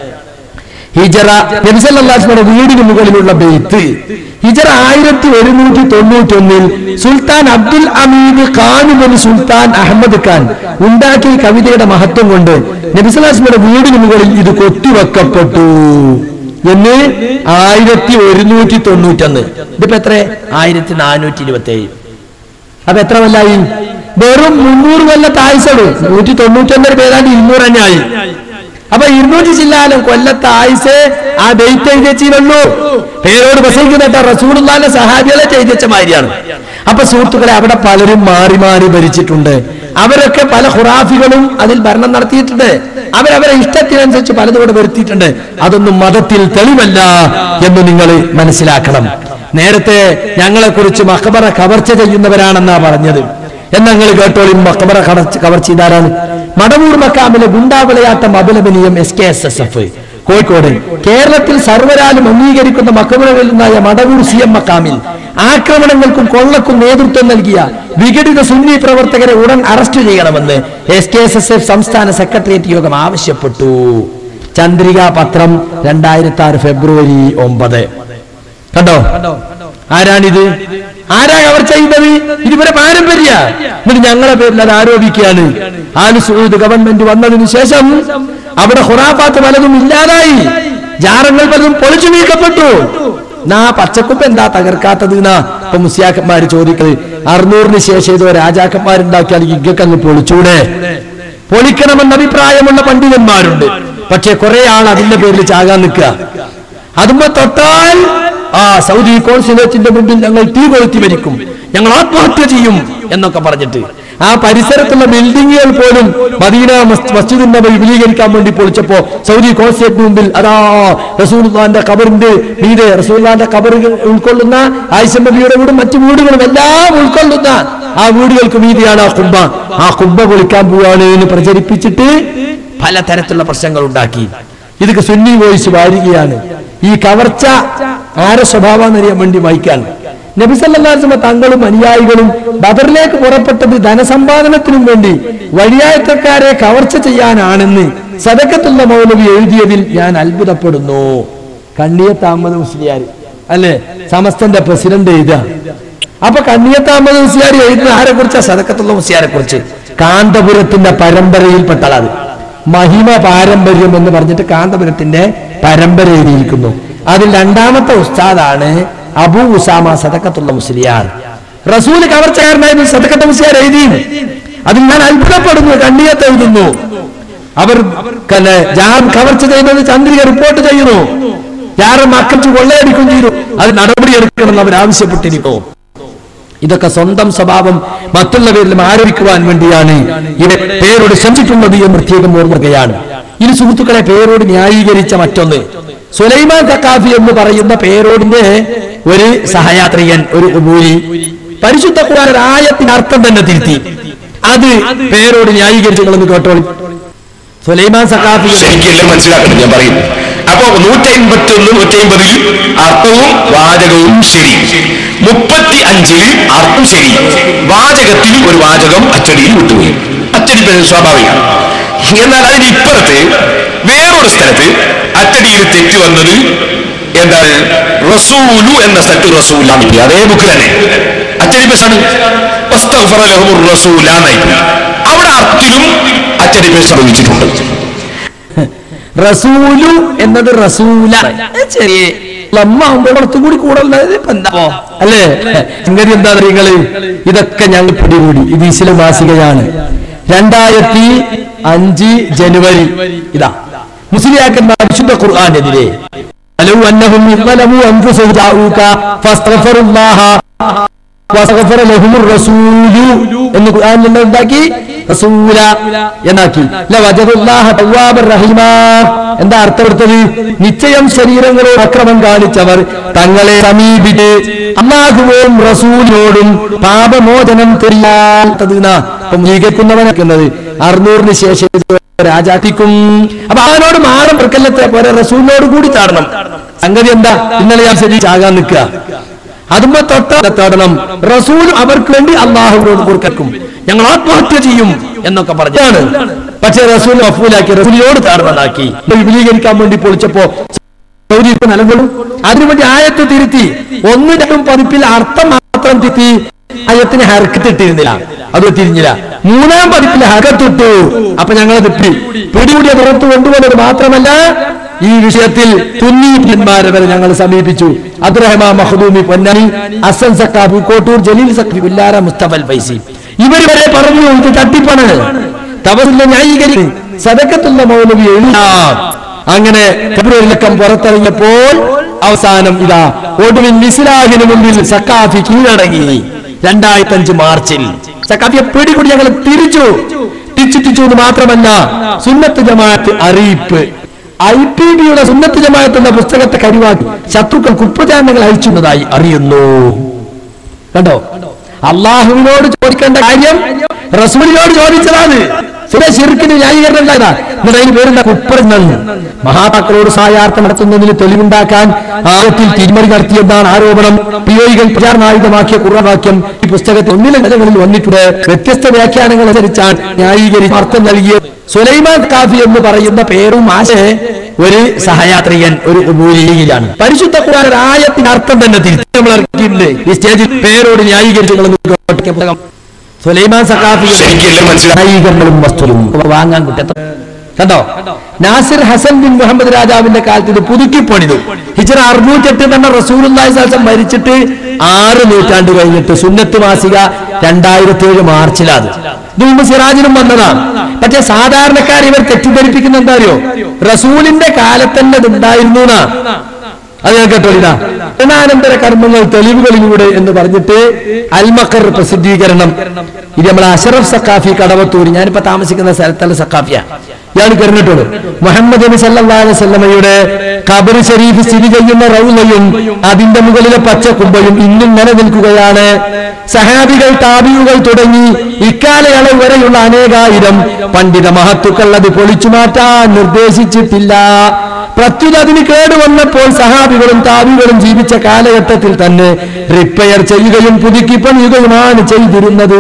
ഹിജറ നബിസല്ലാസ്മയുടെ വീടിന് മുകളിലുള്ള ബെയ്ത്ത് ഹിജറ ആയിരത്തി ഒരുന്നൂറ്റി തൊണ്ണൂറ്റി ഒന്നിൽ സുൽത്താൻ അബ്ദുൽ അമീദ് ഖാനുമൻ സുൽത്താൻ അഹമ്മദ് ഖാൻ ഉണ്ടാക്കിയ കവിതയുടെ മഹത്വം കൊണ്ട് നബിസലാസ്മയുടെ വീടിന് മുകളിൽ ഇത് കൊത്തിവെക്കപ്പെട്ടു എന്ന് ആയിരത്തി ഒരുന്നൂറ്റി തൊണ്ണൂറ്റൊന്ന് ഇതിപ്പോ എത്ര ആയിരത്തി നാനൂറ്റി ഇരുപത്തി ഏഴ് അപ്പൊ എത്ര കൊല്ലായി വെറും മുന്നൂറ് കൊല്ലത്തെ ആയുസുള്ളൂ നൂറ്റി തൊണ്ണൂറ്റൊന്നര പേരാണ്ട് ഇരുന്നൂറ് തന്നെ ആയി അപ്പൊ ഇരുന്നൂറ്റി ചില്ലാനും കൊല്ലത്തെ ആയുസ് ആ ഡേറ്റ് എഴുതിച്ചുള്ളൂ പേരോട് പ്രസംഗിക്കുന്ന റസൂലുള്ളാന്റെ സഹാബികളെ ചെയ്തിച്ച മാതിരിയാണ് അപ്പൊ സുഹൃത്തുക്കളെ അവിടെ പലരും മാറി മാറി ഭരിച്ചിട്ടുണ്ട് അവരൊക്കെ പല ഖുറാഫികളും അതിൽ ഭരണം നടത്തിയിട്ടുണ്ട് അവരവരെ ഇഷ്ടത്തിനനുസരിച്ച് പലതും ഇവിടെ വരുത്തിയിട്ടുണ്ട് അതൊന്നും മതത്തിൽ തെളിവല്ല എന്ന് നിങ്ങൾ മനസ്സിലാക്കണം നേരത്തെ ഞങ്ങളെ കുറിച്ച് മക്കബറ കവർച്ച ചെയ്യുന്നവരാണെന്നാ പറഞ്ഞത് എന്നങ്ങൾ കേട്ടോളി മക്കബറ കവർച്ച കവർച്ച ചെയ്താരാണ് മടവൂർ മക്കാമിലെ ഗുണ്ടാവിളയാട്ടം അപലപനീയം S K S S F Kozhikode കേരളത്തിൽ സർവരാലും അംഗീകരിക്കുന്ന മക്കബറകളിൽ നിന്നായ മടവൂർ സി എം മക്കാമിൽ ആക്രമണങ്ങൾക്കും കൊള്ളക്കും നേതൃത്വം നൽകിയ വിഘടിത സുന്നി പ്രവർത്തകരെ ഉടൻ അറസ്റ്റ് ചെയ്യണമെന്ന് S K S S F സംസ്ഥാന സെക്രട്ടേറിയറ്റ് യോഗം ആവശ്യപ്പെട്ടു ചന്ദ്രിക പത്രം രണ്ടായിരത്തി ആറ് ഫെബ്രുവരി ഒമ്പത് കണ്ടോ ആരാണിത് ആരാ അവർ ചെയ്യുന്നത് ഇതിവരെ പാരമ്പര്യ എന്നിട്ട് ഞങ്ങളെ പേരിൽ അത് ആരോപിക്കുകയാണ് ആലു സൂദ് ഗവൺമെന്റ് വന്നതിന് ശേഷം അവിടെ ഹുറാഫാത്ത് പലതും ഇല്ലാതായി ജാറങ്ങൾ പലതും പൊളിച്ചു നീക്കപ്പെട്ടു നാ പച്ചക്കുപ്പ് എന്താ തകർക്കാത്തത് എന്നാ ഇപ്പൊ മുസ്യാക്കന്മാര് ചോദിക്കുന്നത് അറുന്നൂറിന് ശേഷം ഇതോ രാജാക്കന്മാരുണ്ടാക്കിയാൽ ഇഗ്ഗക്ക് അങ്ങ് പൊളിച്ചൂടെ പൊളിക്കണമെന്ന അഭിപ്രായമുള്ള പണ്ഡിതന്മാരുണ്ട് പക്ഷെ കുറെ ആൾ അതിന്റെ പേരിൽ ചാകാൻ നിൽക്കുക അതുമ്പോ തൊട്ടാൽ ആ സൗദി കോൺസുലേറ്റിന്റെ മുമ്പിൽ ഞങ്ങൾ തീ കൊളുത്തി മരിക്കും ഞങ്ങൾ ആത്മഹത്യ ചെയ്യും എന്നൊക്കെ പറഞ്ഞിട്ട് ആ പരിസരത്തുള്ള ബിൽഡിങ്ങുകൾ പോലും മദീന മസ്- മസ്ജിദിന്റെ നബവി വിപുലീകരിക്കാൻ വേണ്ടി പൊളിച്ചപ്പോ സൗദി കോൺസുലേറ്റിന് മുമ്പിൽ അതാ റസൂൽഖാന്റെ കബറിന്റെ മീതെ റസൂൽഖാന്റെ കബർ ഉൾക്കൊള്ളുന്ന ആയിഷ നബിയുടെ വീടും മറ്റു വീടുകളും എല്ലാം ഉൾക്കൊള്ളുന്ന ആ വീടുകൾക്ക് മീതിയാണ് ആ കുംഭ ആ കുംഭ പൊളിക്കാൻ പോവാണ് എന്ന് പ്രചരിപ്പിച്ചിട്ട് പലതരത്തിലുള്ള പ്രശ്നങ്ങൾ ഉണ്ടാക്കി ഇതൊക്കെ സുന്നി വോയിസ് വാരികയാണ് ഈ കവർച്ച ആരെ സ്വഭാവം അറിയാൻ വേണ്ടി വായിക്കാൻ നബിസല്ലാസ്മ തങ്ങളും അനുയായികളും ബദറിലേക്ക് പുറപ്പെട്ടത് ധനസമ്പാദനത്തിനും വേണ്ടി വഴിയായത്തക്കാരെ കവർച്ച ചെയ്യാനാണെന്ന് സദക്കത്തുള്ള മൗലവി എഴുതിയതിൽ ഞാൻ അത്ഭുതപ്പെടുന്നു കണ്ണിയത്ത് അഹമ്മദ് മുസ്ലിയാർ അല്ലെ സമസ്തന്റെ പ്രസിഡന്റ് എഴുതുക അപ്പൊ കണ്ണിയത്ത് അഹമ്മദ് മുസ്ലിയാർ എഴുതുന്ന ആരെ കുറിച്ചാ സദക്കത്തുള്ള മുസ്ലിയാരെ കുറിച്ച് കാന്തപുരത്തിന്റെ പരമ്പരയിൽപ്പെട്ടതാണ് മഹിമ പാരമ്പര്യം എന്ന് പറഞ്ഞിട്ട് കാന്തപുരത്തിന്റെ പരമ്പര എഴുതിയിരിക്കുന്നു അതിൽ രണ്ടാമത്തെ ഉസ്താദാണ് അബു ഉസാമ സദക്കത്തുള്ള മുസ്ലിയാർ റസൂൽ കവർച്ചക്കാരനായിരുന്നു സദക്കത്ത മുസ്ലിയാർ എഴുതി അതിൽ ഞാൻ അത്ഭുതപ്പെടുന്നു കണ്ണിയത്ത് എഴുതുന്നു അവർ കല- ജാർ കവർച്ച ചെയ്യുന്നത് ചന്ദ്രിക റിപ്പോർട്ട് ചെയ്യുന്നു ജാറും ആക്രമിച്ച് കൊള്ളയടിക്കും ചെയ്തു അത് നടപടിയെടുക്കണമെന്ന് അവർ ആവശ്യപ്പെട്ടിരിക്കുന്നു ഇതൊക്കെ സ്വന്തം സ്വഭാവം മറ്റുള്ളവരിലും ആരോപിക്കുവാൻ വേണ്ടിയാണ് ഇവർ പേരോട് ശ്രമിച്ചിട്ടുള്ളത് എന്ന് പ്രത്യേകം ഓർമ്മയാണ് ഇനി സുഹൃത്തുക്കളെ പേരോട് ന്യായീകരിച്ച മറ്റൊന്ന് സുലൈമാൻ തക്കാഫി എന്ന് പറയുന്ന പേരോടിന്റെ ഒരു സഹയാത്രികൻ ഒരു ഉപൂരി പരിശുദ്ധ ഖുർആൻ ഒരു ആയത്തിന്റെ അർത്ഥം തന്നെ തിരുത്തി അത് പേരോട് ന്യായീകരിച്ചുകളെന്ന് കേട്ടോളി സുലൈമാൻ സക്കാഫി ശരിക്കും എല്ലാം മനസ്സിലാക്കണം ഞാൻ പറയും അപ്പോ നൂറ്റി അമ്പത്തി ഒന്ന് നൂറ്റി അമ്പതിൽ അർത്ഥവും വാചകവും ശരി മുപ്പത്തി അഞ്ചിൽ അർത്ഥം ശരി വാചകത്തിൽ ഒരു വാചകം അച്ചടിയിൽ വിട്ടുപോയി അച്ചടി പിന്നെ സ്വാഭാവികം എന്നാൽ അതിന് ഇപ്പുറത്ത് വേറൊരു സ്ഥലത്ത് അച്ചടിയിൽ തെറ്റ് വന്നത് എന്താണ് റസൂലു എന്ന സ്ഥലത്ത് റസൂലാണ് ഇല്ല. അതേ ബുക്ക് തന്നെ അച്ചടി ബസ്സാണ് റസൂലാന്നായി അവിടെ അർത്ഥത്തിലും അച്ചടി ബസ് സംഭവിച്ചിട്ടുണ്ട് റസൂലു എന്നത് റസൂല ചെറിയ ലമ്മ ആകുമ്പോൾ കുറച്ചുകൂടി കൂടുതൽ ഇപ്പൊ എന്താ അല്ലേ സംഗതി എന്താ നിങ്ങള് ഇതൊക്കെ ഞങ്ങൾ പിടികൂടി ഇത് ഇസ്ലാം മാസികയാണ് രണ്ടായിരത്തി അഞ്ച് ജനുവരി ഇതാ മുസ്ലിയാക്കന്മാർ വിശുദ്ധ ഖുർആാനെതിരെ لو أنهم إذ ظلموا أنفسهم جاءوك فاستغفروا الله വസഗഫറ ലഹുമുർ റസൂലു എന്ന് ഖുർആനിൽ എന്താക്കി റസൂല എന്നാക്കി ലവജദുല്ലാഹ തവ്വാബർ റഹീമ എന്താ അർത്ഥമെടുത്തത് നിശ്ചയം ശരീരങ്ങളോട് അക്രമം കാണിച്ചവർ തങ്ങളെ സമീപിച്ച് അള്ളാഹുവോടും റസൂലിനോടും പാപമോചനം தெரியாത്തത് ഇപ്പം നീക്കുന്നവനാക്കുന്നത് അറുന്നൂറിന് ശേഷം രാജാത്തിക്കും അപ്പൊ അവനോട് മാറും പ്രക്കല്ലത്തെ പോലെ റസൂലിനോട് കൂടി ചാടണം സംഗതി എന്താ ഇന്നലെ ഞാൻ ശരി ചാകാൻ നിൽക്കുക അതുമ്പോ തൊട്ട് തേടണം റസൂൽ അവർക്ക് വേണ്ടി അള്ളാഹുവിനോട് കൊടുക്കും ഞങ്ങൾ ആത്മഹത്യ ചെയ്യും എന്നൊക്കെ പറഞ്ഞാണ് പക്ഷെ റസൂൽ മഫൂലാക്കി റസൂലിനോട് തേടണമെന്നാക്കി വിപുലീകരിക്കാൻ വേണ്ടി പൊളിച്ചപ്പോ സൗദി ഇപ്പൊ നിലകൊള്ളും അതിനുവേണ്ടി ആയത്ത് തിരുത്തി ഒന്ന് രണ്ടും പതിപ്പിൽ അർത്ഥം മാത്രം തിരുത്തി ആയത്തിന് ഹർക്കത്തിട്ടിരുന്നില്ല അത് തിരിഞ്ഞില്ല മൂന്നാം പതിപ്പിൽ ഹർക്കത്തിട്ടു അപ്പൊ ഞങ്ങൾ തെറ്റി പിടികൂടിയ പുറത്ത് കൊണ്ടുവന്നത് മാത്രമല്ല ഈ വിഷയത്തിൽ തുന്നീന്മാരെ വരെ ഞങ്ങൾ സമീപിച്ചു അബ്ദുറഹ്മാൻ മഹദൂമി പൊന്നാനി അസൻ സക്കാബ് കോട്ടൂർ ജലീൽ സഖി ഉല്ലാര മുസ്തഫൽ ഫൈസി ഇവർ വരെ പറഞ്ഞു ഇത് തട്ടിപ്പാണ് തവസില്ല ന്യായീകരി സദക്കത്തുള്ള മൗലവി എഴുതാം അങ്ങനെ ഫെബ്രുവരി ലക്കം പുറത്തിറങ്ങിയപ്പോൾ അവസാനം ഇതാ ഒടുവിൽ മിസിലാഹിന് മുമ്പിൽ സക്കാഫി കീഴടങ്ങി രണ്ടായിരത്തി അഞ്ച് മാർച്ചിൽ സക്കാഫിയെ പിടികൂടി ഞങ്ങൾ തിരിച്ചു തിരിച്ചു തിരിച്ചു എന്ന് മാത്രമല്ല സുന്നത്ത് ജമാഅത്ത് അറിയിപ്പ് ഐ പി ബിയുടെ സുന്നത്ത് ജമാഅത്ത് എന്ന പുസ്തകത്തെ കരുവാക്കി ശത്രുക്കൾ കുപ്രചാരണങ്ങൾ അയച്ചുന്നതായി അറിയുന്നു കണ്ടോ അള്ളാഹുവിനോട് ചോദിക്കേണ്ട കാര്യം റസൂലിനോട് ചോദിച്ചതാണ് ചില ശിർക്കിന് ന്യായീകരണം ഉണ്ടായതാ എന്നിട്ട് അതിന് പേരുണ്ട കുപ്രങ്ങൾ മഹാതാക്കളോട് സായാർത്ഥം നടത്തുന്നതിന് തെളിവുണ്ടാക്കാൻ ആഴത്തിൽ തിരിമറി നടത്തിയെന്നാണ് ആരോപണം പിയോയികൾ പ്രചാരണായുധമാക്കിയ കുറവാക്യം ഈ പുസ്തകത്തിൽ ഒന്നിലെ നിലകളിൽ വന്നിട്ടുണ്ട് വ്യത്യസ്ത വ്യാഖ്യാനങ്ങൾ അനുസരിച്ചാണ് ന്യായീകരിച്ച് അർത്ഥം നൽകിയത് സുലൈമാൻ കാഫി എന്ന് പറയുന്ന പേരും ആശ ഒരു സഹയാത്രികൻ ഒരു ഉപൂലിയിലാണ് പരിശുദ്ധ ഖുർആൻ ഒരു ആയത്തിന്റെ അർത്ഥം തന്നെ തിരിച്ച് നമ്മൾ ഇറക്കിയിട്ടുണ്ട് ഈ സ്റ്റേജിൽ പേരോട് ന്യായീകരിച്ച് നിങ്ങൾ നോക്കിയ പുസ്തകം സുലൈമാൻ സഖാഫി ശരിക്കും മനസ്സിലായി ന്യായീകരണങ്ങളും വസ്തുവും വാങ്ങാൻ കിട്ടത്ത കണ്ടോ നാസിർ ഹസൻ ബിൻ മുഹമ്മദ് രാജാവിന്റെ കാലത്ത് ഇത് പുതുക്കി പണിതു ഹിജറ അറുന്നൂറ്റെട്ട് തന്നെ റസൂലുള്ളാഹി സ്വല്ലം മരിച്ചിട്ട് ആറ് നൂറ്റാണ്ട് കഴിഞ്ഞിട്ട് സുന്നത്ത് മാസിക രണ്ടായിരത്തി ഏഴ് മാർച്ചിലാണ് ഇത് മുമ്പ് സിറാജിനും വന്നതാണ് പക്ഷെ സാധാരണക്കാർ ഇവർ തെറ്റിദ്ധരിപ്പിക്കുന്ന എന്താ അറിയോ റസൂലിന്റെ കാലത്തന്നെ ഇത് ഉണ്ടായിരുന്നു എന്നാ അത് ഞാൻ കേട്ടോ ഇതാ മരണാനന്തര കർമ്മങ്ങൾ തെളിവുകളിലൂടെ എന്ന് പറഞ്ഞിട്ട് അൽമക്കർ പ്രസിദ്ധീകരണം ഇത് നമ്മളെ അഷറഫ് സക്കാഫി കടവത്തൂർ ഞാനിപ്പോ താമസിക്കുന്ന സ്ഥലത്തുള്ള സക്കാഫിയ ഇയാൾ കരുന്നിട്ടുള്ളൂ മുഹമ്മദ് നബി സല്ലല്ലാഹു അലൈഹി വസല്ലമയുടെ ഖബർ ഷരീഫ് സ്ഥിതി ചെയ്യുന്ന റൗലയും അതിന്റെ മുകളിലെ പച്ച കുമ്പയും ഇന്നും നിലനിൽക്കുകയാണ് സഹാബികൾ താബിയുകൾ തുടങ്ങി ഇക്കാലയളവ് വരെയുള്ള അനേകായിരം പണ്ഡിത മഹത്തുക്കൾ അത് പൊളിച്ചു മാറ്റാൻ നിർദ്ദേശിച്ചിട്ടില്ല പ്രത്യുത അതിന് കേടുവന്നപ്പോൾ സഹാബികളും താബികളും ജീവിച്ച കാലഘട്ടത്തിൽ തന്നെ റിപ്പയർ ചെയ്യുകയും പുതുക്കി പണിയുകയുമാണ് ചെയ്തിരുന്നത്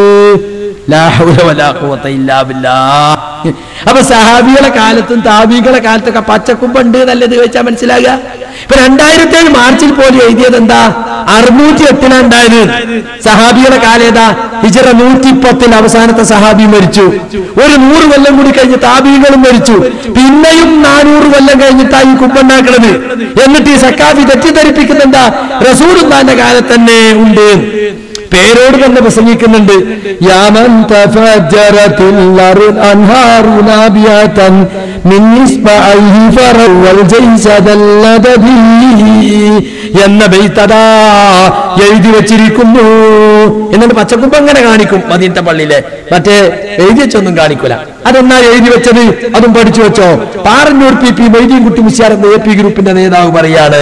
ലാ ഹൗല വലാ ഖുവത ഇല്ലാ ബില്ലാഹ്. അപ്പൊ സഹാബികളെ കാലത്തും താബികളെ കാലത്തൊക്കെ പച്ചക്കുമ്പുണ്ട് നല്ലത് വെച്ചാൽ മനസ്സിലാകുക ഇപ്പൊ രണ്ടായിരത്തി ഏഴ് മാർച്ചിൽ പോലും എഴുതിയത് എന്താ അറുന്നൂറ്റി എട്ടിനാ ഉണ്ടായത് സഹാബികളെ കാലം ഏതാ ഹിജറ നൂറ്റി പത്തിൽ അവസാനത്തെ സഹാബി മരിച്ചു ഒരു നൂറ് കൊല്ലം കൂടി കഴിഞ്ഞ് താബികളും മരിച്ചു പിന്നെയും നാനൂറ് കൊല്ലം കഴിഞ്ഞിട്ടാ ഈ കുമ്പുണ്ടാക്കണത് എന്നിട്ട് ഈ സക്കാഫി തെറ്റിദ്ധരിപ്പിക്കുന്ന എന്താ റസൂലുള്ളാന്റെ കാലത്ത് തന്നെ ഉണ്ട് പേരോട് തന്നെ പ്രസംഗിക്കുന്നുണ്ട് യാമൻ തഫജ്ജറത്തിൽ അറുൽ അൻഹാറു നാബിയതൻ മിൻ ഇസ്മഇഹി ഫറവൽ ജൈസദല്ലദബി എന്ന ബൈത്തദാ എഴുതി വെച്ചിരിക്കുന്നു എന്നിട്ട് പച്ചക്കുമ്പ് അങ്ങനെ കാണിക്കും മദീനത്തെ പള്ളിയിലെ മറ്റേ എഴുതി വെച്ചൊന്നും കാണിക്കൂല അതെന്നാ എഴുതി വെച്ചത് അതും പഠിച്ചു വെച്ചോ പാറന്നൂർ പി പി മൊയ്തീൻ കുട്ടി മുസ്യാർ എന്ന എ പി ഗ്രൂപ്പിന്റെ നേതാവ് പറയാണ്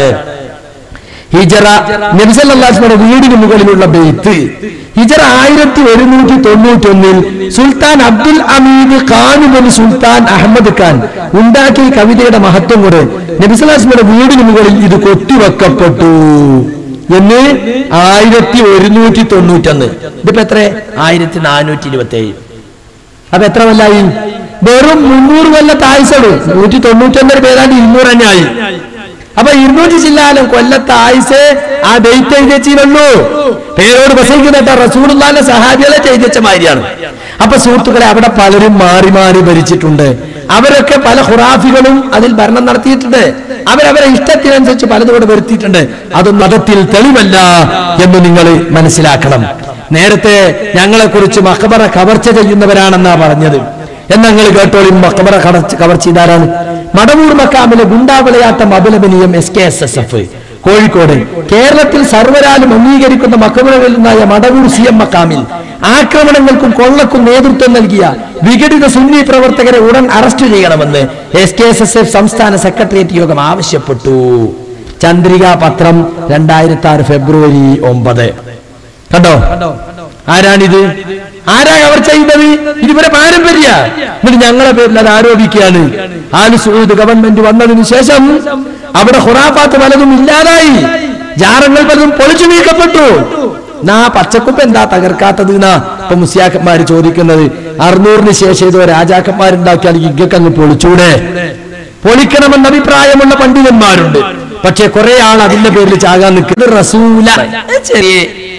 ഹിജറ നബിസല്ലാസ്മയുടെ വീടിന് മുകളിലുള്ള ബെയ്ത്ത് ഹിജറ ആയിരത്തി ഒരുന്നൂറ്റി തൊണ്ണൂറ്റി ഒന്നിൽ സുൽത്താൻ അബ്ദുൽ അമീദ് ഖാനുബൻ സുൽത്താൻ അഹമ്മദ് ഖാൻ ഉണ്ടാക്കിയ ഈ കവിതയുടെ മഹത്വം കൊണ്ട് നബിസല്ലാസ്മയുടെ വീടിന് മുകളിൽ ഇത് കൊത്തിവെക്കപ്പെട്ടു എന്ന് ആയിരത്തി ഒരുന്നൂറ്റി തൊണ്ണൂറ്റൊന്ന് ഇതിപ്പോ എത്ര ആയിരത്തി നാനൂറ്റി ഇരുപത്തി ഏഴ് അപ്പൊ എത്ര കൊല്ലായി വെറും മുന്നൂറ് കൊല്ലത്ത് ആയുസുള്ളൂ നൂറ്റി തൊണ്ണൂറ്റൊന്നര പേരാണ്ട് ഇരുന്നൂറ് തന്നെ ആയി അപ്പൊ ഇരുന്നൂറ്റി ചില്ലാലും കൊല്ലത്തെ ആയുസ് ആ ഡേറ്റ് എഴുതിച്ചുള്ളൂ പേരോട് പ്രസംഗിക്കുന്ന റസൂലുള്ളാന്റെ സഹാബികളെ ചെയ്തിച്ച മാതിരിയാണ് അപ്പൊ സുഹൃത്തുക്കളെ അവിടെ പലരും മാറി മാറി ഭരിച്ചിട്ടുണ്ട് അവരൊക്കെ പല ഹുറാഫികളും അതിൽ ഭരണം നടത്തിയിട്ടുണ്ട് അവരവരെ ഇഷ്ടത്തിനനുസരിച്ച് പലതും കൂടെ വരുത്തിയിട്ടുണ്ട് അതൊന്നും മതത്തിൽ തെളിവല്ല എന്ന് നിങ്ങൾ മനസ്സിലാക്കണം നേരത്തെ ഞങ്ങളെ കുറിച്ച് മക്കബറ കവർച്ച ചെയ്യുന്നവരാണെന്നാ പറഞ്ഞത് എന്നങ്ങൾ കേട്ടോളി മക്കബറ കവർച്ച കവർച്ച ചെയ്താരാണ് മടവൂർ മക്കാമിലെ ഗുണ്ടാവിളയാട്ടം അപലപനീയം S K S S F Kozhikode കേരളത്തിൽ സർവരാലും അംഗീകരിക്കുന്ന മക്കബറകളിൽ നിന്നായ മടവൂർ സി എം മക്കാമിൽ ആക്രമണങ്ങൾക്കും കൊള്ളക്കും നേതൃത്വം നൽകിയ വിഘടിത സുന്നി പ്രവർത്തകരെ ഉടൻ അറസ്റ്റ് ചെയ്യണമെന്ന് S K S S F സംസ്ഥാന സെക്രട്ടേറിയറ്റ് യോഗം ആവശ്യപ്പെട്ടു ചന്ദ്രിക പത്രം രണ്ടായിരത്തി ആറ് ഫെബ്രുവരി ഒമ്പത് കണ്ടോ ആരാണിത് ആരാ അവർ ചെയ്തത് ഇതിവരെ പാരമ്പര്യ എന്നിട്ട് ഞങ്ങളെ പേരിൽ അത് ആരോപിക്കുകയാണ് ആലു സൂദ് ഗവൺമെന്റ് വന്നതിന് ശേഷം അവിടെ ഹുറാഫാത്ത് പലതും ഇല്ലാതായി ജാറങ്ങൾ പലതും പൊളിച്ചു നീക്കപ്പെട്ടു നാ പച്ചക്കുപ്പ് എന്താ തകർക്കാത്തത് എന്നാ ഇപ്പൊ മുസ്യാക്കന്മാര് ചോദിക്കുന്നത് അറുന്നൂറിന് ശേഷം ഏതോ രാജാക്കന്മാരുണ്ടാക്കിയാൽ ഇഗ്ഗക്ക് അങ്ങ് പൊളിച്ചൂടെ പൊളിക്കണമെന്ന അഭിപ്രായമുള്ള പണ്ഡിതന്മാരുണ്ട് പക്ഷെ കുറെ ആൾ അതിന്റെ പേരിൽ ചാകാൻ നിൽക്കുന്നത് റസൂല ചെറിയ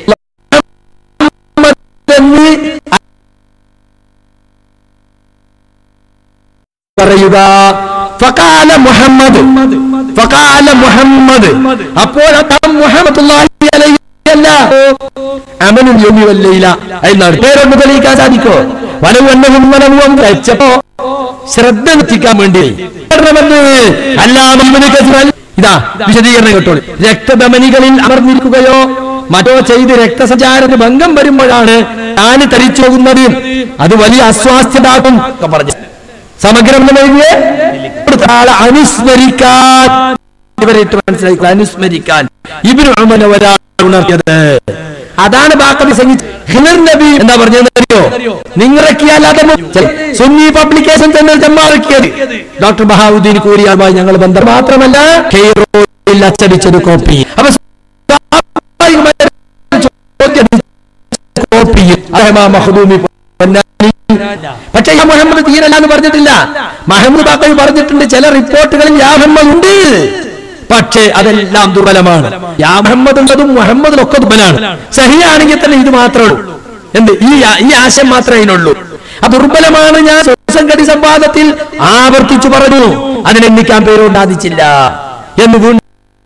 എന്ന് പറയുക ഫഖാല മുഹമ്മദ് ഫഖാല മുഹമ്മദ് അപ്പോൾ അദ്ദേഹം മുഹമ്മദുള്ളാഹി അലൈഹി അല്ല അമനും യോമി വല്ലയില എന്നാണ് പേരൊന്ന് തെളിയിക്കാൻ സാധിക്കോ വനവും വനവും വെച്ചപ്പോ ശ്രദ്ധ എത്തിക്കാൻ വേണ്ടി കാരണമെന്ന് അല്ലാമന് ഇതാ വിശദീകരണം കേട്ടോളൂ രക്തധമനികളിൽ അമർന്നിരിക്കുകയോ മറ്റോ ചെയ്ത് രക്തസഞ്ചാരത്തിന് ഭംഗം വരുമ്പോഴാണ് താന് തരിച്ചു പോകുന്നത് അത് വലിയ അസ്വാസ്ഥ്യതാക്കും ഒക്കെ പറഞ്ഞു സമഗ്രം എന്ന് എഴുതിയേ കൊടുത്ത ഒരാളെ അനുസ്മരിക്കാൻ ഇവരേറ്റ് മനസ്സിലാക്കുക അനുസ്മരിക്കാൻ ഇബിന് ഉമനെ ഒരാൾ ഉണർത്തിയത് അതാണ് ബാക്കി ഹിലർ നബി എന്താ പറഞ്ഞതെന്നറിയോ നിങ്ങളിറക്കിയാൽ അത് ചെ- സുന്നി പബ്ലിക്കേഷൻ തന്നെ ജമ്മാറക്കിയത് ഡോക്ടർ ബഹാവുദ്ദീൻ കൂരിയാളുമായി ഞങ്ങൾ ബന്ധം മാത്രമല്ല കെയ്റോയിൽ അച്ചടിച്ചൊരു കോപ്പി അപ്പൊ സ്വാഭാവികമായി ചോദ്യം കോപ്പിയിൽ അഹ്മാ മഖ്ദൂമി പൊന്നാനി. പക്ഷേ യാ മുഹമ്മദ് തീരല്ല എന്ന് പറഞ്ഞിട്ടില്ല മഹമ്മദ് ബാക്കവി പറഞ്ഞിട്ടുണ്ട് ചില റിപ്പോർട്ടുകളിൽ യാ മുഹമ്മദ് ഉണ്ട് പക്ഷേ അതെല്ലാം ദുർബലമാണ് യാ മുഹമ്മദ് ഉള്ളതും മുഹമ്മദിലൊക്കെ ദുർബലാണ് സഹിയാണെങ്കിൽ തന്നെ ഇത് മാത്രമേ ഉള്ളൂ എന്ത് ഈ ആ- ഈ ആശയം മാത്രമേ അതിനുള്ളൂ അപ്പൊ ദുർബലമാണ് ഞാൻ സംഘടി സംവാദത്തിൽ ആവർത്തിച്ചു പറഞ്ഞു അതിനെണ്ണിക്കാൻ പേരുണ്ടാതിച്ചില്ല എന്ന് വീണ്ടും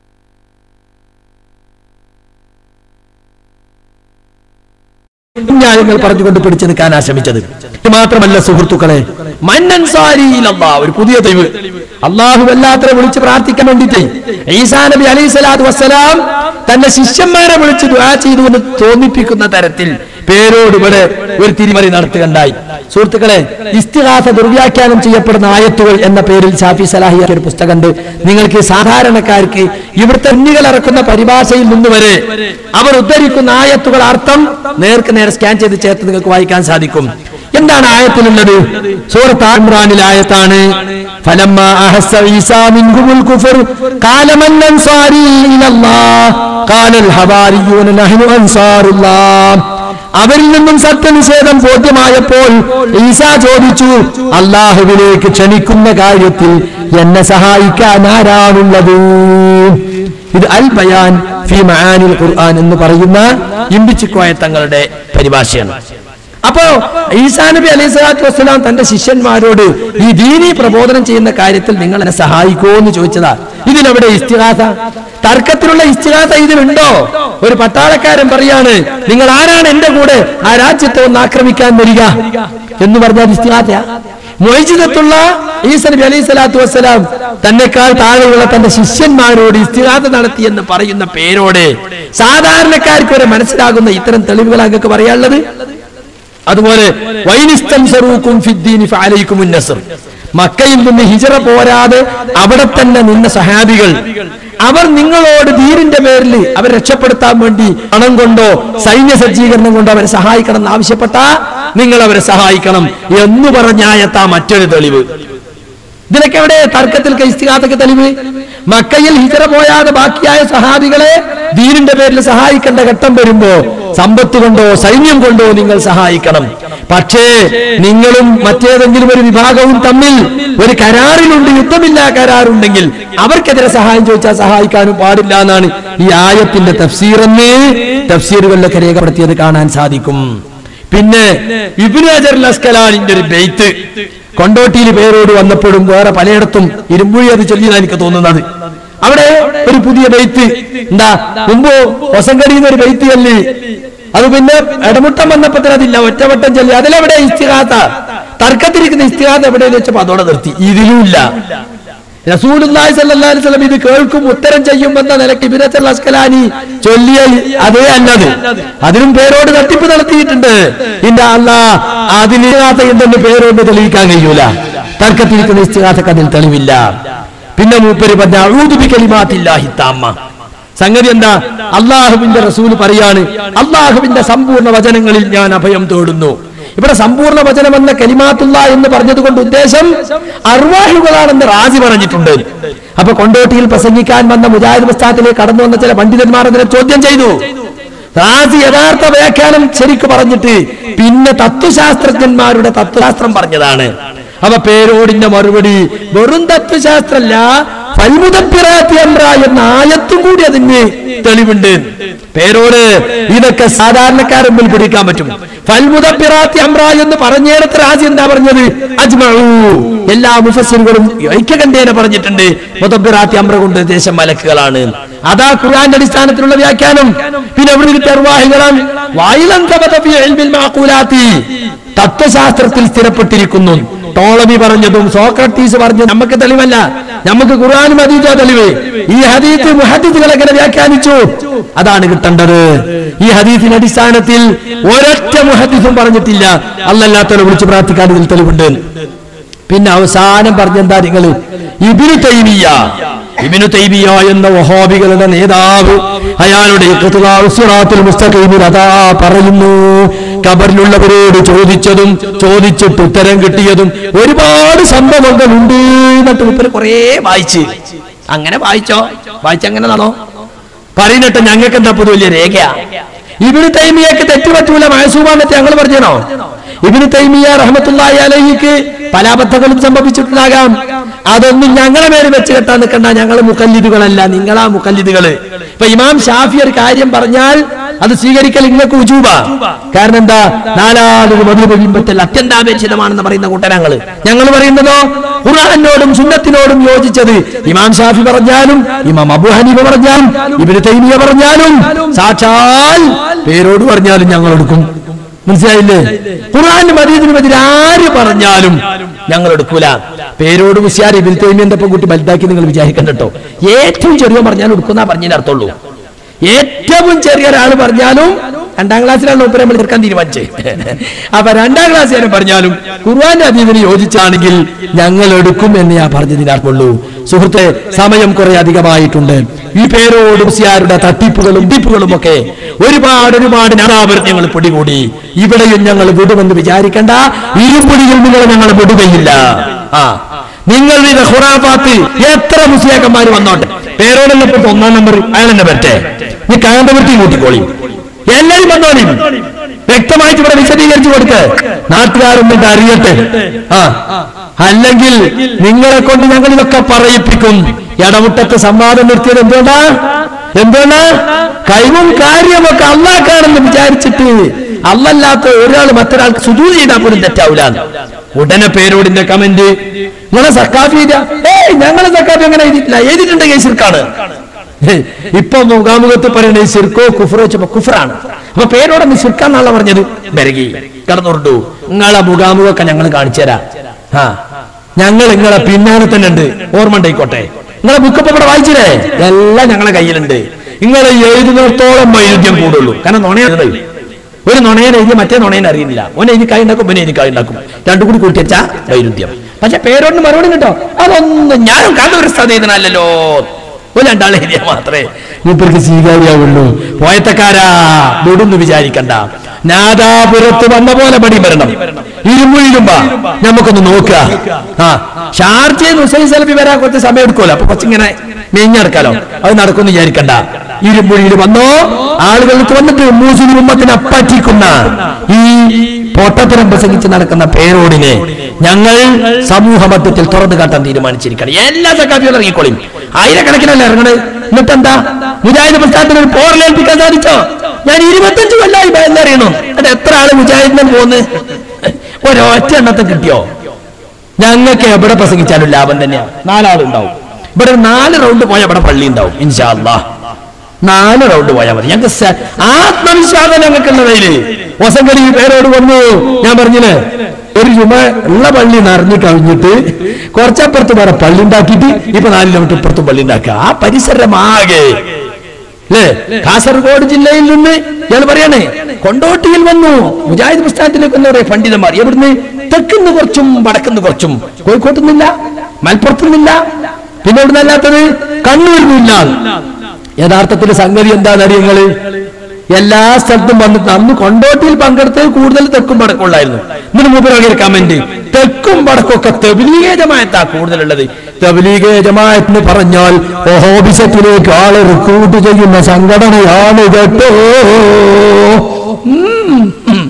ന്യായങ്ങൾ പറഞ്ഞുകൊണ്ട് പിടിച്ചു നിൽക്കാൻ ശ്രമിച്ചത് ഇത് മാത്രമല്ല സുഹൃത്തുക്കളെ മന്നൻസാരിയിലല്ലാ ഒരു പുതിയ തെളിവ് അള്ളാഹു വല്ലാത്തരെ വിളിച്ച് പ്രാർത്ഥിക്കാൻ വേണ്ടിയിട്ട് ഈസാ നബി അലൈഹി സ്വലാത്തു വസ്സലാം തന്റെ ശിഷ്യന്മാരെ വിളിച്ച് ദുആ ചെയ്തു എന്ന് തോന്നിപ്പിക്കുന്ന തരത്തിൽ പേരോട് ഇവിടെ ഒരു തിരിമറി നടത്തുകയുണ്ടായി സുഹൃത്തുക്കളെ ഇസ്തിഹാസ ദുർവ്യാഖ്യാനം ചെയ്യപ്പെടുന്ന ആയത്തുകൾ എന്ന പേരിൽ ഷാഫി സലാഹിയ ഒരു പുസ്തകമുണ്ട് നിങ്ങൾക്ക് സാധാരണക്കാർക്ക് ഇവിടുത്തെ ഉന്നികൾ ഇറക്കുന്ന പരിഭാഷയിൽ നിന്ന് വരെ അവർ ഉദ്ധരിക്കുന്ന ആയത്തുകൾ അർത്ഥം നേർക്ക് നേരെ സ്കാൻ ചെയ്ത് ചേർത്ത് നിങ്ങൾക്ക് വായിക്കാൻ സാധിക്കും എന്താണ് ആയത്തിലുള്ളത് സൂറത്ത് ആമ്രാനിൽ ആയത്താണ് ഫലമ്മ അഹസ്സ ഈസാ മിൻഹുമുൽ കുഫർ ഖാല മൻ അൻസാരി ഇലല്ലാഹ് ഖാലൽ ഹവാരിയൂന നഹ്നു അൻസാറുല്ലാഹ് അവരിൽ നിന്നും സത്യനിഷേധം ബോധ്യമായപ്പോൾ ഈസ ചോദിച്ചു അള്ളാഹുവിലേക്ക് ക്ഷണിക്കുന്ന കാര്യത്തിൽ എന്നെ സഹായിക്കാൻ ആരാണുള്ളത് ഇത് അൽ ബയാൻ ഫി മആനിൽ ഖുർആൻ എന്ന് പറയുന്ന ഇമ്പിച്ചിക്കോയ തങ്ങളുടെ പരിഭാഷയാണ് അപ്പോ ഈസാ നബി അലൈഹി സ്വലാത്തു വസ്സലാം തന്റെ ശിഷ്യന്മാരോട് ഈ ദീനി പ്രബോധനം ചെയ്യുന്ന കാര്യത്തിൽ നിങ്ങൾ എന്നെ സഹായിക്കുമോ എന്ന് ചോദിച്ചതാ ഇതിനെവിടെ ഇസ്തിഹാസ തർക്കത്തിലുള്ള ഇസ്തിഹാസ ഇതിലുണ്ടോ ഒരു പട്ടാളക്കാരൻ പറയാണ് നിങ്ങൾ ആരാണ് എന്റെ കൂടെ ആ രാജ്യത്തെ ഒന്ന് ആക്രമിക്കാൻ വരിക എന്ന് പറഞ്ഞാൽ ഇസ്തിഹാസ മൊയ്ജിദത്തുള്ള ഈസ നബി അലൈഹി സ്വലാത്തു വസ്സലാം തന്നെക്കാൾ താഴെയുള്ള തന്റെ ശിഷ്യന്മാരോട് ഇസ്തിഹാസ നടത്തി എന്ന് പറയുന്ന പേരോട് സാധാരണക്കാർക്ക് വരെ മനസ്സിലാകുന്ന ഇത്തരം തെളിവുകൾ അങ്ങക്ക് പറയാനുള്ളത് അതുപോലെ വൈനിസ്തൻസറൂക്കും ഫിദ്ദീനി ഫഅലൈക്കുമുൻ നസ്ർ മക്കയിൽ നിന്ന് ഹിജറ പോരാതെ അവിടെ തന്നെ നിന്ന സഹാബികൾ അവർ നിങ്ങളോട് ധീരിന്റെ പേരിൽ അവരെ രക്ഷപ്പെടുത്താൻ വേണ്ടി പണം കൊണ്ടോ സൈന്യ സജ്ജീകരണം കൊണ്ടോ അവരെ സഹായിക്കണം എന്ന് ആവശ്യപ്പെട്ട നിങ്ങൾ അവരെ സഹായിക്കണം എന്ന് പറഞ്ഞായത്താ മറ്റൊരു തെളിവ് ഇതിനൊക്കെ എവിടെ തർക്കത്തിൽ ഇസ്തിഹാസക്ക് തെളിവ് മക്കയിൽ ഹിജറ പോയാതെ ബാക്കിയായ സഹാബികളെ ദീനിന്റെ പേരിൽ സഹായിക്കേണ്ട ഘട്ടം വരുമ്പോ സമ്പത്ത് കൊണ്ടോ സൈന്യം കൊണ്ടോ നിങ്ങൾ സഹായിക്കണം പക്ഷേ നിങ്ങളും മറ്റേതെങ്കിലും ഒരു വിഭാഗവും തമ്മിൽ ഒരു കരാറിലുണ്ട് യുദ്ധമില്ലാ കരാറുണ്ടെങ്കിൽ അവർക്കെതിരെ സഹായം ചോദിച്ചാൽ സഹായിക്കാനും പാടില്ല എന്നാണ് ഈ ആയത്തിന്റെ തഫ്സീർ എന്ന് തഫ്സീറുകളിലൊക്കെ രേഖപ്പെടുത്തിയത് കാണാൻ സാധിക്കും പിന്നെ ഇബ്നു ഹജർ അസ്കലാനിന്റെ ഒരു ബെയ്ത്ത് കൊണ്ടോട്ടിയിൽ പേരോട് വന്നപ്പോഴും വേറെ പലയിടത്തും ഇരുമ്പുഴി അത് ചൊല്ലിയതാണ് എനിക്ക് തോന്നുന്നത് അവിടെ ഒരു പുതിയ ബെയ്ത്ത് എന്താ മുമ്പ് ഒസങ്കടിയിൽ ഒരു ബെയ്ത്ത് ചൊല്ലി അത് പിന്നെ ഇടമുട്ടം വന്നപ്പോ അതില്ല ഒറ്റവട്ടം ചൊല്ലി അതിലെവിടെ ഇസ്തിഹാത്ത തർക്കത്തിരിക്കുന്ന ഇസ്തിഹാത്ത എവിടെയെന്ന് വെച്ചപ്പോ അതോടെ നിർത്തി ഇതിലും ഇല്ല റസൂലുള്ളാഹി സ്വല്ലല്ലാഹി അലൈഹി വസല്ലം ഇത് കേൾക്കും ഉത്തരം ചെയ്യുമെന്ന നിലയ്ക്ക് ഇബ്നത്തുൽ അസ്കലാനി ചൊല്ലിയ അതേ അല്ലത് അതിനും പേരോട് തട്ടിപ്പ് നടത്തിയിട്ടുണ്ട് ഇന്റെ അല്ല അതിനില്ലാത്ത എന്തെന്ന് പേരോട് തെളിയിക്കാൻ കഴിയൂല തർക്കത്തിരിക്കുന്ന ഇസ്തിഹാസക്ക് അതിൽ തെളിവില്ല പിന്നെ മൂപ്പര് പറഞ്ഞ അഊദു ബികലിമാത്തില്ലാഹി താമ്മ സംഗതി എന്താ അള്ളാഹുവിന്റെ റസൂൽ പറയാണ് അള്ളാഹുവിന്റെ സമ്പൂർണ്ണ വചനങ്ങളിൽ ഞാൻ അഭയം തേടുന്നു ഇവിടെ സമ്പൂർണ്ണ വചനം എന്ന കലിമാത്തുള്ള എന്ന് പറഞ്ഞതുകൊണ്ട് ഉദ്ദേശം അർവാഹുകളാണെന്ന് റാജി പറഞ്ഞിട്ടുണ്ട് അപ്പൊ കൊണ്ടോട്ടിയിൽ പ്രസംഗിക്കാൻ വന്ന മുജാഹിദ് പ്രസ്ഥാനത്തിലേക്ക് കടന്നു വന്ന ചില പണ്ഡിതന്മാർ അതിനെ ചോദ്യം ചെയ്തു റാജി യഥാർത്ഥ വ്യാഖ്യാനം ശരിക്ക് പറഞ്ഞിട്ട് പിന്നെ തത്വശാസ്ത്രജ്ഞന്മാരുടെ തത്വശാസ്ത്രം പറഞ്ഞതാണ് അവ പേരോടിന്റെ മറുപടി വെറും തത്വശാസ്ത്രല്ല ഫൽമുദപ്പിറാത്തി അമ്ര എന്ന ആയത്തും കൂടി അതിന് തെളിവുണ്ട് പേരോട് ഇതൊക്കെ സാധാരണക്കാരൻ മുമ്പിൽ പിടിക്കാൻ പറ്റും ഫൽമുദപ്പിറാത്തി അമ്ര എന്ന് പറഞ്ഞേടത്ത് രാജി എന്താ പറഞ്ഞത് അജ്മഊ എല്ലാ മുഫസ്സിറുകളും ഐക്യകണ്ഠേന പറഞ്ഞിട്ടുണ്ട് മുദബ്ബിറാത്തി അമ്ര കൊണ്ട് ദേശം മലക്കുകളാണ് അതാ ഖുർആന്റെ അടിസ്ഥാനത്തിലുള്ള വ്യാഖ്യാനം പിന്നെ എവിടെ കിട്ടിയ അർവാഹികളാണ് വായിലം തബത ഫീ ഇൽമിൽ മാഖൂലാത്തി തത്വശാസ്ത്രത്തിൽ സ്ഥിരപ്പെട്ടിരിക്കുന്നു ടോളമി പറഞ്ഞതും സോക്രട്ടീസ് പറഞ്ഞതും നമുക്ക് തെളിവല്ല നമുക്ക് ഖുർആാനും ഹദീജോ തെളിവ് ഈ ഹദീത്ത് മുഹദ്ദിസുകൾ എങ്ങനെ വ്യാഖ്യാനിച്ചു അതാണ് കിട്ടേണ്ടത് ഈ ഹദീസിന്റെ അടിസ്ഥാനത്തിൽ ഒരൊറ്റ മുഹദ്ദിസും പറഞ്ഞിട്ടില്ല അല്ലല്ലാത്തവരെ വിളിച്ച് പ്രാർത്ഥിക്കാൻ ഇതിൽ തെളിവുണ്ട് പിന്നെ അവസാനം പറഞ്ഞെന്താ നിങ്ങൾ ഇബിനു തൈമിയ ഇബിനു തൈമിയ എന്ന വഹാബികളുടെ നേതാവ് അയാളുടെ ഇഖ്തിലാഉ സിറാത്തുൽ മുസ്തഖീമിൽ അതാ പറയുന്നു കബറിലുള്ളവരോട് ചോദിച്ചതും ചോദിച്ചിട്ട് ഉത്തരം കിട്ടിയതും ഒരുപാട് സംഭവങ്ങളുണ്ട് എന്നിട്ട് ഉത്തരം കുറേ വായിച്ച് അങ്ങനെ വായിച്ചോ വായിച്ചങ്ങനെ നടോ പറയുന്നിട്ട് ഞങ്ങൾക്ക് എന്താ പൊതു വലിയ രേഖയാ ഇബിന് തൈമിയക്ക് തെറ്റ് പറ്റൂല മഹസൂമാന്നത്തെ ഞങ്ങൾ പറഞ്ഞോ ഇബിന് തൈമിയ റഹ്മത്തുള്ളാഹി അലഹിക്ക് പല അബദ്ധങ്ങളും സംഭവിച്ചിട്ടുണ്ടാകാം അതൊന്നും ഞങ്ങളെ മേൽ വെച്ച് കെട്ടാൻ നിൽക്കണ്ട ഞങ്ങൾ മുക്കല്ലിദുകളല്ല നിങ്ങളാ മുക്കല്ലിദുകള് ഇപ്പൊ ഇമാം ഷാഫി ഒരു കാര്യം പറഞ്ഞാൽ അത് സ്വീകരിക്കൽ നിങ്ങൾക്ക് ഉജൂബ കാരണം എന്താ നാലാളൊരു മധുര ബിംബത്തിൽ അത്യന്താപേക്ഷിതമാണെന്ന് പറയുന്ന കൂട്ടരങ്ങള് ഞങ്ങൾ പറയുന്നതോ ഖുർആാനോടും സുന്നത്തിനോടും യോജിച്ചത് ഇമാം ഷാഫി പറഞ്ഞാലും ഇമാം അബു ഹനീഫ പറഞ്ഞാലും ഇബിന് തൈമിയ പറഞ്ഞാലും സാക്ഷാൽ പേരോട് പറഞ്ഞാലും ഞങ്ങൾ എടുക്കും മനസ്സിലായില്ലേ ഖുർആാനും മദീദിനും എതിരെ ആര് പറഞ്ഞാലും ഞങ്ങൾ എടുക്കൂല പേരോട് മുസ്യാർ ഇബിൻ തൈമിയന്റെ കുട്ടി വലുതാക്കി നിങ്ങൾ വിചാരിക്കണ്ട കേട്ടോ ഏറ്റവും ചെറിയ പറഞ്ഞാലും എടുക്കുന്ന പറഞ്ഞതിന് അർത്ഥമുള്ളൂ ഏറ്റവും ചെറിയ ഒരാൾ പറഞ്ഞാലും രണ്ടാം ക്ലാസ്സിലാണ് ഒപ്പരം നമ്മൾ തീർക്കാൻ തീരുമാനിച്ചേ അപ്പൊ രണ്ടാം ക്ലാസ് പറഞ്ഞാലും ഖുർആന്റെ അതീതിന് യോജിച്ചാണെങ്കിൽ ഞങ്ങൾ എടുക്കും എന്ന് ഞാൻ പറഞ്ഞതിനർത്ഥമുള്ളൂ സുഹൃത്തെ സമയം കുറെ അധികമായിട്ടുണ്ട് ഈ പേരോട് മുസ്യാരുടെ തട്ടിപ്പുകളും ടിപ്പുകളും ഒക്കെ ഒരുപാട് ഒരുപാട് നാനാപരങ്ങൾ പിടികൂടി ഇവിടെയും ഞങ്ങൾ വിടുമെന്ന് വിചാരിക്കണ്ട ഇരുമ്പുടിയിൽ നിങ്ങൾ ഞങ്ങൾ വിടുകയില്ല ആ നിങ്ങളുടെ ഹുറാഫാത്ത് എത്ര മുസ്ലിയാക്കന്മാർ വന്നോട്ടെ പേരോടല്ല ഇപ്പൊ ഒന്നാം നമ്പർ അയാൾ എന്നെ പറ്റേ നീ കാന്തപുരത്തി കൂട്ടിക്കോളി എല്ലാരും വന്നോളി വ്യക്തമായിട്ട് ഇവിടെ വിശദീകരിച്ചു കൊടുക്ക് നാട്ടുകാരൊന്നിട്ട് അറിയട്ടെ ആ അല്ലെങ്കിൽ നിങ്ങളെ കൊണ്ട് ഞങ്ങൾ ഇതൊക്കെ പറയിപ്പിക്കും ഇടമുട്ടത്ത് സംവാദം നിർത്തിയത് എന്തുകൊണ്ടാ എന്തുകൊണ്ടാ കഴിവും കാര്യമൊക്കെ അള്ളാക്കാണെന്ന് വിചാരിച്ചിട്ട് അല്ലല്ലാത്ത ഒരാൾ മറ്റൊരാൾക്ക് സുജൂത് ചെയ്താൽ പോലും തെറ്റാവൂല ഉടനെ പേരോടിന്റെ കമന്റ് നിങ്ങളെ സക്കാഫി ഏയ് ഞങ്ങളെ സക്കാഫി അങ്ങനെ എഴുതിയിട്ടില്ല എഴുതിയിട്ടുണ്ടെങ്കിൽ ശിർക്കാണ് ഹേയ്, ഇപ്പൊ മുഖാമുഖത്ത് പറയണേ ശിർക്കോ കുഫറോ വെച്ചപ്പോ കുഫറാണ് അപ്പൊ പേരോടൊന്ന് ശിർക്കാന്നാണല്ലോ പറഞ്ഞത് ബരകി കടന്നുരുണ്ടു നിങ്ങളെ മുഖാമുഖമൊക്കെ ഞങ്ങൾ കാണിച്ചു തരാം ആ ഞങ്ങൾ നിങ്ങളെ പിന്നാലെ തന്നെ ഉണ്ട് ഓർമ്മ ഉണ്ടായിക്കോട്ടെ നിങ്ങളെ ബുക്കപ്പ് ഇവിടെ വായിച്ചില്ലേ എല്ലാം ഞങ്ങളെ കയ്യിലുണ്ട് നിങ്ങൾ എഴുതുന്നിടത്തോളം വൈരുദ്ധ്യം കൂടുള്ളൂ കാരണം നുണയാണ് ഒരു നുണയൻ എഴുതി മറ്റേ നുണയൻ അറിയില്ല ഓൻ എനിക്കായി ഉണ്ടാക്കും പിന്നെ എനിക്കായി ഉണ്ടാക്കും രണ്ടും കൂടി കൂട്ടിയച്ച വൈരുദ്ധ്യം പക്ഷെ പേരോടിന് മറുപടി കിട്ടോ അതൊന്നും ഞാനും കണ്ടൊരു സ്ഥിതിനല്ലോ ഒരു രണ്ടാളെ എഴുതിയാൽ മാത്രമേ മൂപ്പർക്ക് സ്വീകാര്യാവുള്ളൂ പോയത്തക്കാരാ വിടുന്നു വിചാരിക്കണ്ട നാദാപുരത്ത് വന്ന പോലെ പടി വരണം ഇരുമുഴിലുമ്പ നമുക്കൊന്ന് നോക്കുക ആ ഷാർജയിൽ ഹുസൈൻ സലഫി വരാൻ കുറച്ച് സമയം എടുക്കുമല്ലോ അപ്പൊ കുറച്ചിങ്ങനെ മെഞ്ഞെടുക്കാലോ അത് നടക്കുമെന്ന് വിചാരിക്കണ്ട ഇരുമ്പുഴിയിൽ വന്നോ ആളുകൾക്ക് വന്നിട്ട് മുസ്ലിം ഉമ്മത്തിനെ പറ്റിക്കുന്ന ഈ പൊട്ടത്തരം പ്രസംഗിച്ച് നടക്കുന്ന പേരോടിനെ ഞങ്ങൾ സമൂഹ മധ്യത്തിൽ തുറന്നു കാട്ടാൻ തീരുമാനിച്ചിരിക്കണം എല്ലാ സക്കാഫികളും ഇറങ്ങിക്കോളിയും ആയിരക്കണക്കിനല്ല ഇറങ്ങണത് എന്നിട്ടെന്താ മുജാഹിദ് പ്രസ്ഥാനത്തിന് ഒരു പോറലേൽപ്പിക്കാൻ സാധിച്ചോ ഞാൻ ഇരുപത്തഞ്ച് കൊല്ലായി ഭയന്നറിയണു അത് എത്ര ആള് മുജാഹിദിനെ പോന്ന് ഒരൊറ്റ എണ്ണത്തെ കിട്ടിയോ ഞങ്ങൾക്ക് എവിടെ പ്രസംഗിച്ചാലും ലാഭം തന്നെയാണ് നാലാളുണ്ടാവും ഇവിടെ ഒരു നാല് റൗണ്ട് പോയാൽ ഇവിടെ പള്ളി ഉണ്ടാവും ഇൻഷാല്ലാ നാല് റൗണ്ട് പോയാൽ മതി ഞങ്ങൾക്ക് സ- ആത്മവിശ്വാസം ഞങ്ങൾക്ക് ഉള്ളതില് ഒസങ്കടി പേരോട് വന്നു ഞാൻ പറഞ്ഞില്ലേ ഒരു ചുമ ഉള്ള പള്ളി നിറഞ്ഞു കഴിഞ്ഞിട്ട് കുറച്ചപ്പുറത്ത് വേറെ പള്ളി ഉണ്ടാക്കിയിട്ട് ഇപ്പൊ നാല് കിലോമീറ്റർ ഇപ്പുറത്തും പള്ളി ഉണ്ടാക്കുക ആ പരിസരമാകെ അല്ലേ കാസർഗോഡ് ജില്ലയിൽ നിന്ന് ഞാൻ പറയണേ കൊണ്ടോട്ടിയിൽ വന്നു മുജാഹിദ് പ്രസ്ഥാനത്തിലേക്ക് എന്ന് പറയാം പണ്ഡിതന്മാർ എവിടുന്ന് തെക്കുന്ന് കുറച്ചും വടക്കുന്ന് കുറച്ചും കോഴിക്കോട്ട് നിന്നില്ല മലപ്പുറത്ത് നിന്നില്ല പിന്നെ എവിടെ അല്ലാത്തത് കണ്ണൂരിൽ നിന്നില്ല യഥാർത്ഥത്തിൽ സംഗതി എന്താണെന്ന് അറിയങ്ങള് എല്ലാ സ്ഥലത്തും വന്നിട്ട് അന്ന് കൊണ്ടോട്ടിയിൽ പങ്കെടുത്തത് കൂടുതൽ തെക്കും വടക്കുള്ളായിരുന്നു എന്നിട്ട് മൂപ്പര് കമന്റ് തെക്കും വടക്കൊക്കെ തെബിലീഗ ജമായത്താ കൂടുതലുള്ളത് തെബിലീഗ ജമായത്ത് എന്ന് പറഞ്ഞാൽ ഓഫീസത്തിലേക്ക് ആളെ റിക്രൂട്ട് ചെയ്യുന്ന സംഘടനയാണ് കേട്ടോ ഉം.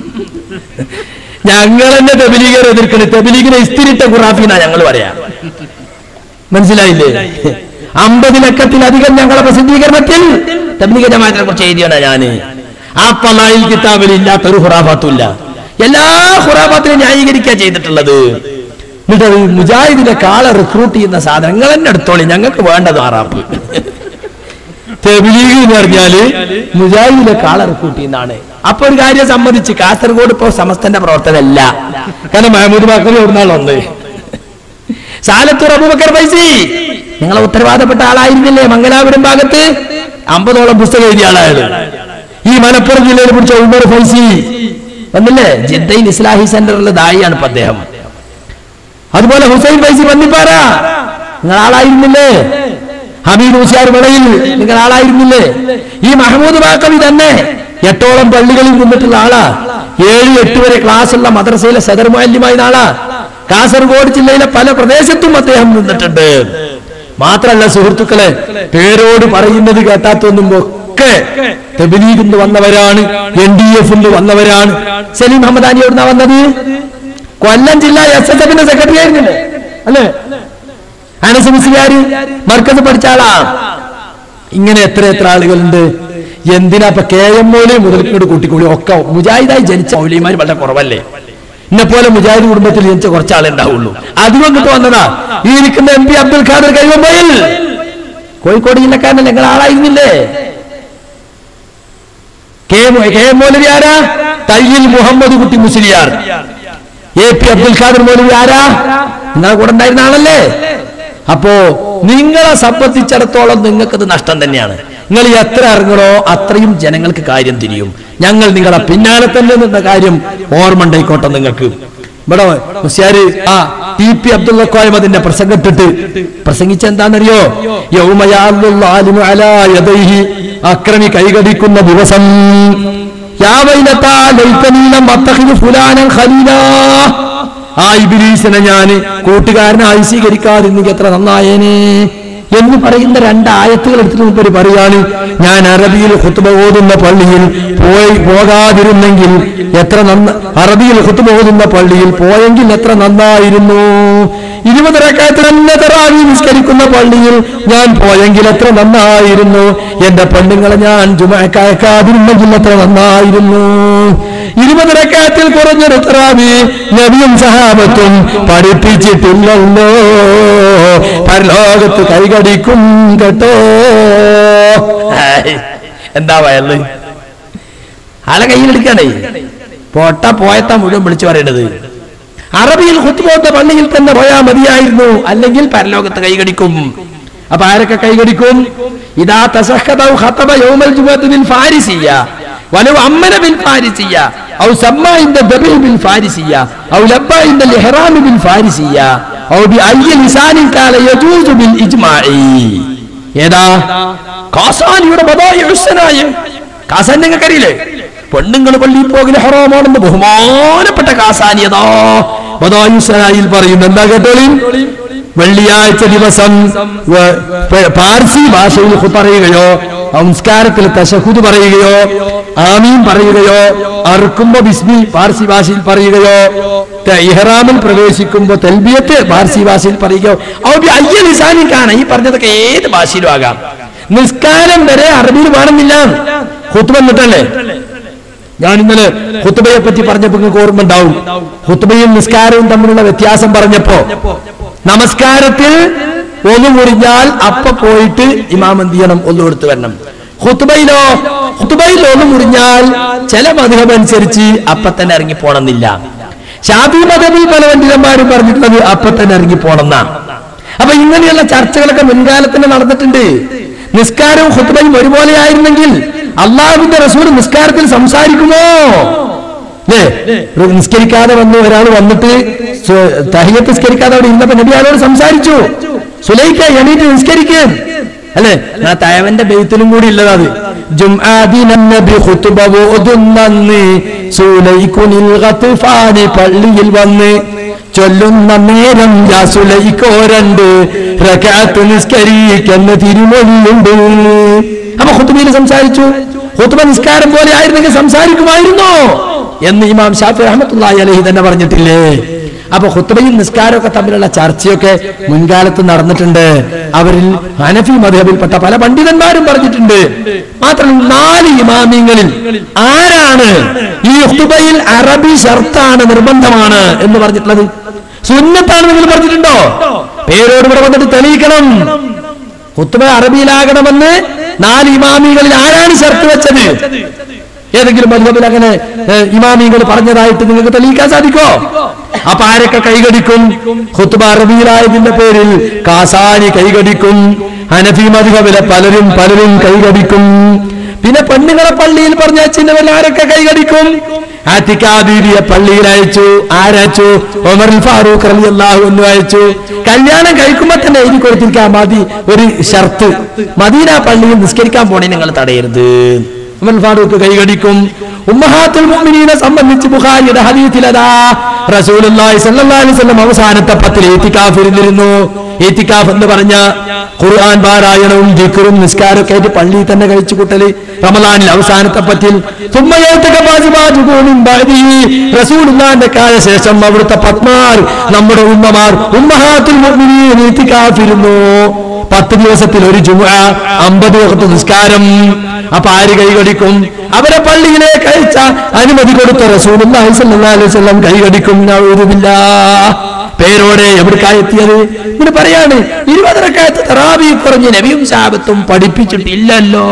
ഞങ്ങൾ തന്നെ തെബിലീഗർ എതിർക്കണേ തെബിലീഗിനെ ഇസ്തിരിട്ട ഖുറാഫീന ഞങ്ങൾ പറയാം മനസ്സിലായില്ലേ അമ്പത് ലക്കത്തിലധികം ഞങ്ങളെ പ്രസിദ്ധീകരണത്തിൽ തബ്ലീഗ ജമാഅത്തിനെ കുറിച്ച് എഴുതിയാണ് ഞാന് ആ പലായിൽ കിതാബിൽ ഇല്ലാത്തൊരു ഹുറാഫാത്തുമില്ല എല്ലാ ഹുറാഫാത്തിനും ന്യായീകരിക്കുക ചെയ്തിട്ടുള്ളത് എന്നിട്ട് അത് മുജാഹിദിനെ കാളെ റിക്രൂട്ട് ചെയ്യുന്ന സാധനങ്ങൾ തന്നെ എടുത്തോളി ഞങ്ങൾക്ക് വേണ്ടത് ആറാപ്പ് തെബിലീഗ് എന്ന് പറഞ്ഞാല് മുജാഹിദിനെ കാളെ റിക്രൂട്ട് ചെയ്യുന്നതാണ് അപ്പൊ ഒരു കാര്യം സംബന്ധിച്ച് കാസർഗോഡ് ഇപ്പൊ സമസ്തന്റെ പ്രവർത്തനമല്ല കാരണം മഹമ്മൂദ് ബാക്കറി എവിടുന്നാൾ വന്ന് സാലത്തൂർ അബൂബക്കർ ഫൈസി നിങ്ങളെ ഉത്തരവാദപ്പെട്ട ആളായിരുന്നില്ലേ മംഗലാപുരം ഭാഗത്ത് അമ്പതോളം പുസ്തകം എഴുതിയ ആളായത് ഈ മലപ്പുറം ജില്ലയിൽ പിടിച്ച ഉമർ ഫൈസി വന്നില്ലേ ജിദ്ദയിൽ ഇസ്ലാഹി സെന്ററിലെ ദായിയാണ് ഇപ്പൊ അദ്ദേഹം അതുപോലെ ഹുസൈൻ ഫൈസി പന്നിപ്പാറ നിങ്ങൾ ആളായിരുന്നില്ലേ ഹമീദ് ഹുസിയാർ വിളയിൽ നിങ്ങൾ ആളായിരുന്നില്ലേ ഈ മഹമ്മൂദ് ബാക്കവി തന്നെ എട്ടോളം പള്ളികളിൽ നിന്നിട്ടുള്ള ആളാ ഏഴ് എട്ട് വരെ ക്ലാസ് ഉള്ള മദ്രസയിലെ സദർ മാലിന്യമായ ആളാ കാസർഗോഡ് ജില്ലയിലെ പല പ്രദേശത്തും അദ്ദേഹം നിന്നിട്ടുണ്ട് മാത്രല്ല സുഹൃത്തുക്കളെ പേരോട് പറയുന്നത് കേട്ടാത്തൊന്നും ഒക്കെ തെബിലീഗിൽ നിന്ന് വന്നവരാണ് എൻ ഡി എഫ് വന്നവരാണ് സലീം അഹമ്മദാനി എവിടുന്ന വന്നത് കൊല്ലം ജില്ല എസ് എസ് എഫിന്റെ സെക്രട്ടറി ആയിരുന്നില്ലേ അല്ലേ അനസ് മുസ്ലിയാര് മർക്കസ് പഠിച്ച ആളാ ഇങ്ങനെ എത്ര എത്ര ആളുകളുണ്ട് എന്തിനാ ഇപ്പൊ കെ എം മോലി മുതൽക്കോട് കൂട്ടിക്കൂടി ഒക്കെ മുജാഹിദായി ജനിച്ച മൗലിമാർ വളരെ കുറവല്ലേ എന്നെ പോലെ മുജാഹിദ് കുടുംബത്തിൽ ജനിച്ച കുറച്ച് ആളെ ഉണ്ടാവുള്ളൂ അധികം കിട്ടു വന്നതാ ഈ ഇരിക്കുന്ന എം പി അബ്ദുൽ ഖാദർ കൈവമ്പയിൽ കോഴിക്കോട് ജില്ലക്കാരൻ നിങ്ങൾ ആളായിരുന്നില്ലേ K M- K M Moulavi ആരാ തയ്യിൽ മുഹമ്മദ് കുട്ടി മുസ്ലിയാർ എ പി അബ്ദുൽ ഖാദർ മൗലവി ആരാ നിങ്ങളെ കൂടെ ഉണ്ടായിരുന്ന ആളല്ലേ അപ്പോ നിങ്ങളെ സംബന്ധിച്ചിടത്തോളം നിങ്ങൾക്കത് നഷ്ടം തന്നെയാണ് നിങ്ങൾ എത്ര ഇറങ്ങണോ അത്രയും ജനങ്ങൾക്ക് കാര്യം തിരിയും ഞങ്ങൾ നിങ്ങളെ പിന്നാലെ തന്നെ നിന്ന കാര്യം ഓർമ്മ ഉണ്ടായിക്കോട്ടെ നിങ്ങൾക്ക് ഇവിടെ മുസ്യാര് ആ ടി പി അബ്ദുള്ള കോയം അതിന്റെ പ്രസംഗത്തിട്ട് പ്രസംഗിച്ച എന്താണെന്നറിയോ യൗമയാലുൽ ആലിമു അലാ യദൈഹി അക്രമി കൈകടിക്കുന്ന ദിവസം യാ വൈലത്താ ലൈതനീ ലം അത്തഖിദു ഫുലാനൻ ഖലീലാ ആ ഇബിലീസിനെ ഞാൻ കൂട്ടുകാരനായി സ്വീകരിക്കാതിരുന്നെങ്കിൽ എത്ര നന്നായേനെ എന്ന് പറയുന്ന രണ്ട് ആയത്തുകൾ എടുത്തിട്ട് മുമ്പ് പറയാണ് ഞാൻ അറബിയിൽ ഹുത്തുബ ഓതുന്ന പള്ളിയിൽ പോയി പോകാതിരുന്നെങ്കിൽ എത്ര നന്ന അറബിയിൽ ഹുത്തുബ ഓതുന്ന പള്ളിയിൽ പോയെങ്കിൽ എത്ര നന്നായിരുന്നു ഇരുപതരക്കാലത്ത് തന്നെ തറാവി നിസ്കരിക്കുന്ന പള്ളിയിൽ ഞാൻ പോയെങ്കിൽ എത്ര നന്നായിരുന്നു എന്റെ പെണ്ണുങ്ങളെ ഞാൻ ജുമക്കാക്കാതിരുന്നെങ്കിൽ എത്ര നന്നായിരുന്നു ഇരുപതരക്കാലത്തിൽ കുറഞ്ഞൊരു തറാവി നബിയും സഹാബത്തും പഠിപ്പിച്ചിട്ടില്ലല്ലോ പരലോകത്ത് കൈകടിക്കും കേട്ടോ ഹായ്. എന്താ വയല് ആളെ കയ്യിലെടുക്കണേ പോട്ട പോയത്ത മുഴുവൻ വിളിച്ചു പറയണത് അറബിയിൽ കുത്തുപോത്ത പള്ളിയിൽ തന്നെ പോയാ മതിയായിരുന്നു അല്ലെങ്കിൽ പരലോകത്ത് കൈകടിക്കും അപ്പൊ ആരൊക്കെ കൈകടിക്കും ഇതാ തസഹദൗ ഖതബ യൗമൽ ജുമഅത്ത് ബിൽ ഫാരിസിയ വലൗ അമ്മന ബിൽ ഫാരിസിയ ഔ സമ്മ ഇൻദ ദബിഹ് ബിൽ ഫാരിസിയ ഔ ലബ്ബ ഇൻദ ഇഹ്റാം ബിൽ ഫാരിസിയ ഔ ബി അയ്യ ലിസാനിൻ കാല യജൂസു ബിൽ ഇജ്മാഇ ഏതാ കാസാനിയുടെ ബദായി ഹുസ്സനായ കാസാൻ നിങ്ങൾക്കറിയില്ലേ പെണ്ണുങ്ങൾ പള്ളിയിൽ പോകല് ഹറാമാണെന്ന് ബഹുമാനപ്പെട്ട കാസാനിയതാ ബദായുസനായിൽ പറയുന്നു എന്താ കേട്ടോളി വെള്ളിയാഴ്ച ദിവസം വ- പ- പാർസി ഭാഷയിൽ ഹു പറയുകയോ സംസ്കാരത്തിൽ തശഹുദ് പറയുകയോ ആമീൻ പറയുകയോ അറുക്കുമ്പോ ബിസ്മി പാർസി ഭാഷയിൽ പറയുകയോ ത- ഇഹ്റാമിൽ പ്രവേശിക്കുമ്പോ തെൽബിയത്ത് പാർസി ഭാഷയിൽ പറയുകയോ ഔ അയ്യ ലിസാനിൽ കാണാം ഈ പറഞ്ഞതൊക്കെ ഏത് ഭാഷയിലും ആകാം നിസ്കാരം വരെ അറബിയിൽ വേണമെന്നില്ല ഹുത്ത് വന്നിട്ടല്ലേ ഞാൻ ഇന്നലെ ഹുത്തുബയെ പറ്റി പറഞ്ഞപ്പോ നിങ്ങൾക്ക് ഓർമ്മ ഉണ്ടാവും ഹുത്തുബയും നിസ്കാരവും തമ്മിലുള്ള വ്യത്യാസം പറഞ്ഞപ്പോ നമസ്കാരത്തിൽ ഒന്ന് മുറിഞ്ഞാൽ അപ്പ പോയിട്ട് ഇമാം എന്ത് ചെയ്യണം ഒന്ന് കൊടുത്തു വരണം ഹുത്തുബയിലോ ഹുത്തുബയിൽ ഒന്ന് മുറിഞ്ഞാൽ ചില മധുരം അനുസരിച്ച് അപ്പ തന്നെ ഇറങ്ങി പോണമെന്നില്ല ഷാബി മതബിൽ പല പണ്ഡിതന്മാരും പറഞ്ഞിട്ടുള്ളത് അപ്പ തന്നെ ഇറങ്ങി പോണെന്നാ അപ്പൊ ഇങ്ങനെയുള്ള ചർച്ചകളൊക്കെ മുൻകാലത്തിന് നടന്നിട്ടുണ്ട് നിസ്കാരവും ഹുത്തുബയും ഒരുപോലെ ആയിരുന്നെങ്കിൽ അള്ളാഹുവിന്റെ റസൂൽ നിസ്കാരത്തിൽ സംസാരിക്കുമോ അല്ലേ ഒരു നിസ്കരിക്കാതെ വന്നു ഒരാൾ വന്നിട്ട് സു- തഹിയത്ത് നിസ്കരിക്കാതെ അവിടെ ഇരുന്നപ്പോ നബി അയാളോട് സംസാരിച്ചു സുലൈക്ക എണീറ്റ് നിസ്കരിക്കാൻ അല്ലേ ആ തയവന്റെ ബെയ്ത്തിലും കൂടി ഉള്ളത് അത് ജുംആദിനം നബി ഖുത്ബ ഓതുന്നന്ന് സുലൈക്കുനിൽ ഗത്ഫാനി പള്ളിയിൽ വന്ന് ചൊല്ലുന്ന നേരം യാ സുലൈക്കോ രണ്ട് റകഅത്ത് നിസ്കരിക്കുന്ന തിരുമൊഴിയുണ്ട് അപ്പൊ ഖുത്ബയിൽ സംസാരിച്ചു ഖുത്ബ നിസ്കാരം പോലെ ആയിരുന്നെങ്കിൽ സംസാരിക്കുമായിരുന്നോ എന്ന് ഇമാം ഷാഫി റഹ്മത്തുള്ളാഹി അലൈഹി തന്നെ പറഞ്ഞിട്ടില്ലേ അപ്പൊ ഖുത്ബയും നിസ്കാരമൊക്കെ തമ്മിലുള്ള ചർച്ചയൊക്കെ മുൻകാലത്ത് നടന്നിട്ടുണ്ട് അവരിൽ ഹനഫി മധബിൽപ്പെട്ട പല പണ്ഡിതന്മാരും പറഞ്ഞിട്ടുണ്ട് മാത്രമല്ല നാല് ഇമാമിങ്ങളിൽ ആരാണ് ഈ ഖുത്ബയിൽ അറബി ഷർത്താണ് നിർബന്ധമാണ് എന്ന് പറഞ്ഞിട്ടുള്ളത് സുന്നത്താണ് നിങ്ങൾ പറഞ്ഞിട്ടുണ്ടോ പേരോട് ഇവിടെ വന്നിട്ട് തെളിയിക്കണം ഖുത്ബ അറബിയിലാകണമെന്ന് നാല് ഇമാമികളിൽ ആരാണ് ഷർത്ത് വെച്ചത് ഏതെങ്കിലും മധുബിൽ അങ്ങനെ ഏ, ഇമാമികൾ പറഞ്ഞതായിട്ട് നിങ്ങൾക്ക് തെളിയിക്കാൻ സാധിക്കോ അപ്പൊ ആരൊക്കെ കൈകടിക്കും ഖുത്ബ അറബിയിലായതിന്റെ പേരിൽ കാസാനി കൈകടിക്കും ഹനഫി മധുബിലെ പലരും പലരും കൈകടിക്കും പിന്നെ പെണ്ണുങ്ങളെ പള്ളിയിൽ പറഞ്ഞ ചിന്നവരിൽ ആരൊക്കെ കൈകടിക്കും ആത്തിക്കാ ബീവിയെ പള്ളിയിൽ അയച്ചു ആരയച്ചു ഒമർ ഫാറൂഖ് അലി അള്ളാഹു എന്ന് അയച്ചു കല്യാണം കഴിക്കുമ്പോ തന്നെ എഴുതി കൊടുത്തിരിക്കാൻ മതി ഒരു ഷർത്ത് മദീന പള്ളിയിൽ നിസ്കരിക്കാൻ പോണേ നിങ്ങൾ തടയരുത് ഉമർ ഫാറൂഖ് കൈകടിക്കും ഉമ്മഹാത്തുൽ മുഅ്മിനീനെ സംബന്ധിച്ച് ബുഖാരിയുടെ ഹദീസിലതാ റസൂലുള്ളാഹി സ്വല്ലല്ലാഹു അലൈഹി വസല്ലം അവസാനത്തെ പത്തിൽ ഇത്തികാഫ് ഇരുന്നിരുന്നു ഇത്തികാഫ് എന്ന് പറഞ്ഞ ഖുർആൻ പാരായണവും ദിക്റും നിസ്കാരവും ഒക്കെ ആയിട്ട് പള്ളിയിൽ തന്നെ കഴിച്ചു കൂട്ടല് റമദാനിൽ അവസാനത്തെ പത്തിൽ റസൂലുള്ളാന്റെ കാലശേഷം അവിടുത്തെ പത്മാർ നമ്മുടെ ഉമ്മമാർ ഉമ്മഹാത്തുൽ മുഅ്മിനീൻ ഇത്തികാഫ് ഇരുന്നു പത്ത് ദിവസത്തിൽ ഒരു ജുമ അമ്പത് വക്കത്ത് നിസ്കാരം അപ്പൊ ആര് കൈകടിക്കും അവരെ പള്ളിയിലേക്ക് അയച്ച അനുമതി കൊടുത്ത റസൂലുള്ളാഹി സ്വല്ലല്ലാഹു അലൈഹി വസല്ലം കൈകടിക്കും നഊദുബില്ല പേരോടെ എവിടേക്കാ എത്തിയത് ഇവിടെ പറയാണ് ഇരുപതരക്കാലത്ത് തറാവി കുറഞ്ഞ് നബിയും സാബത്തും പഠിപ്പിച്ചിട്ടില്ലല്ലോ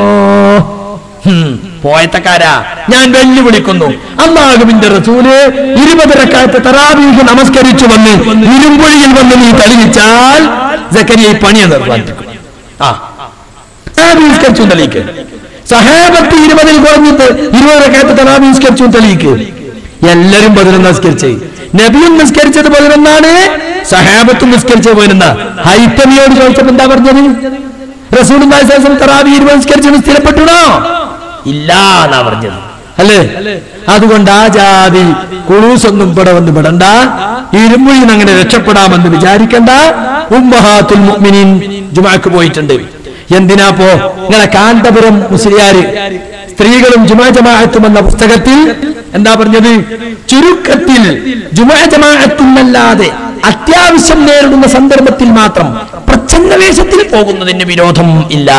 ഹും, പോയത്തക്കാരാ ഞാൻ വെല്ലുവിളിക്കുന്നു അള്ളാഹുവിന്റെ റസൂല് ഇരുപതരക്കാലത്ത് തറാവീഹ് നമസ്കരിച്ചു വന്ന് ഇരുമ്പൊഴിയിൽ വന്ന് നീ തെളിയിച്ചാൽ ജക്കരിയ ഈ പണിയെ നിർവഹിക്കും ആ തറാവീസ്കരിച്ചു തെളിയിക്ക് സഹാബത്ത് ഇരുപതിൽ കുറഞ്ഞിട്ട് ഇരുപതരക്കാലത്ത് തറാവീസ്കരിച്ചു തെളിയിക്ക് എല്ലാരും പതിനൊന്ന് നിസ്കരിച്ചേ നബിയും നിസ്കരിച്ചത് പതിനൊന്നാണ് സഹാബത്തും നിസ്കരിച്ചത് പതിനൊന്ന ഹൈത്തമിയോട് ചോദിച്ചപ്പോ എന്താ പറഞ്ഞത് റസൂൽ തറാവി ഇരുപത് നിസ്കരിച്ചു സ്ഥിരപ്പെട്ടുണോ ഇല്ല എന്നാ പറഞ്ഞത് അല്ലേ അതുകൊണ്ട് ആ ജാതി കുളൂസൊന്നും ഇവിടെ വന്ന് വിടണ്ട ഇരുമ്പുഴിയിൽ നിന്ന് അങ്ങനെ രക്ഷപ്പെടാമെന്ന് വിചാരിക്കണ്ട ഉമ്മഹാത്തുൽ മുഅ്മിനീൻ ജുമാക്ക് പോയിട്ടുണ്ട് എന്തിനാപ്പോ നിങ്ങളെ കാന്തപുരം മുസ്ലിയാര് സ്ത്രീകളും ജുമാ ജമാഅത്തും എന്ന പുസ്തകത്തിൽ എന്താ പറഞ്ഞത് ചുരുക്കത്തിൽ ജുമാ ജമാഅത്തുമല്ലാതെ അത്യാവശ്യം നേരിടുന്ന സന്ദർഭത്തിൽ മാത്രം പ്രച്ഛന്നവേഷത്തിൽ പോകുന്നതിന് വിരോധം ഇല്ല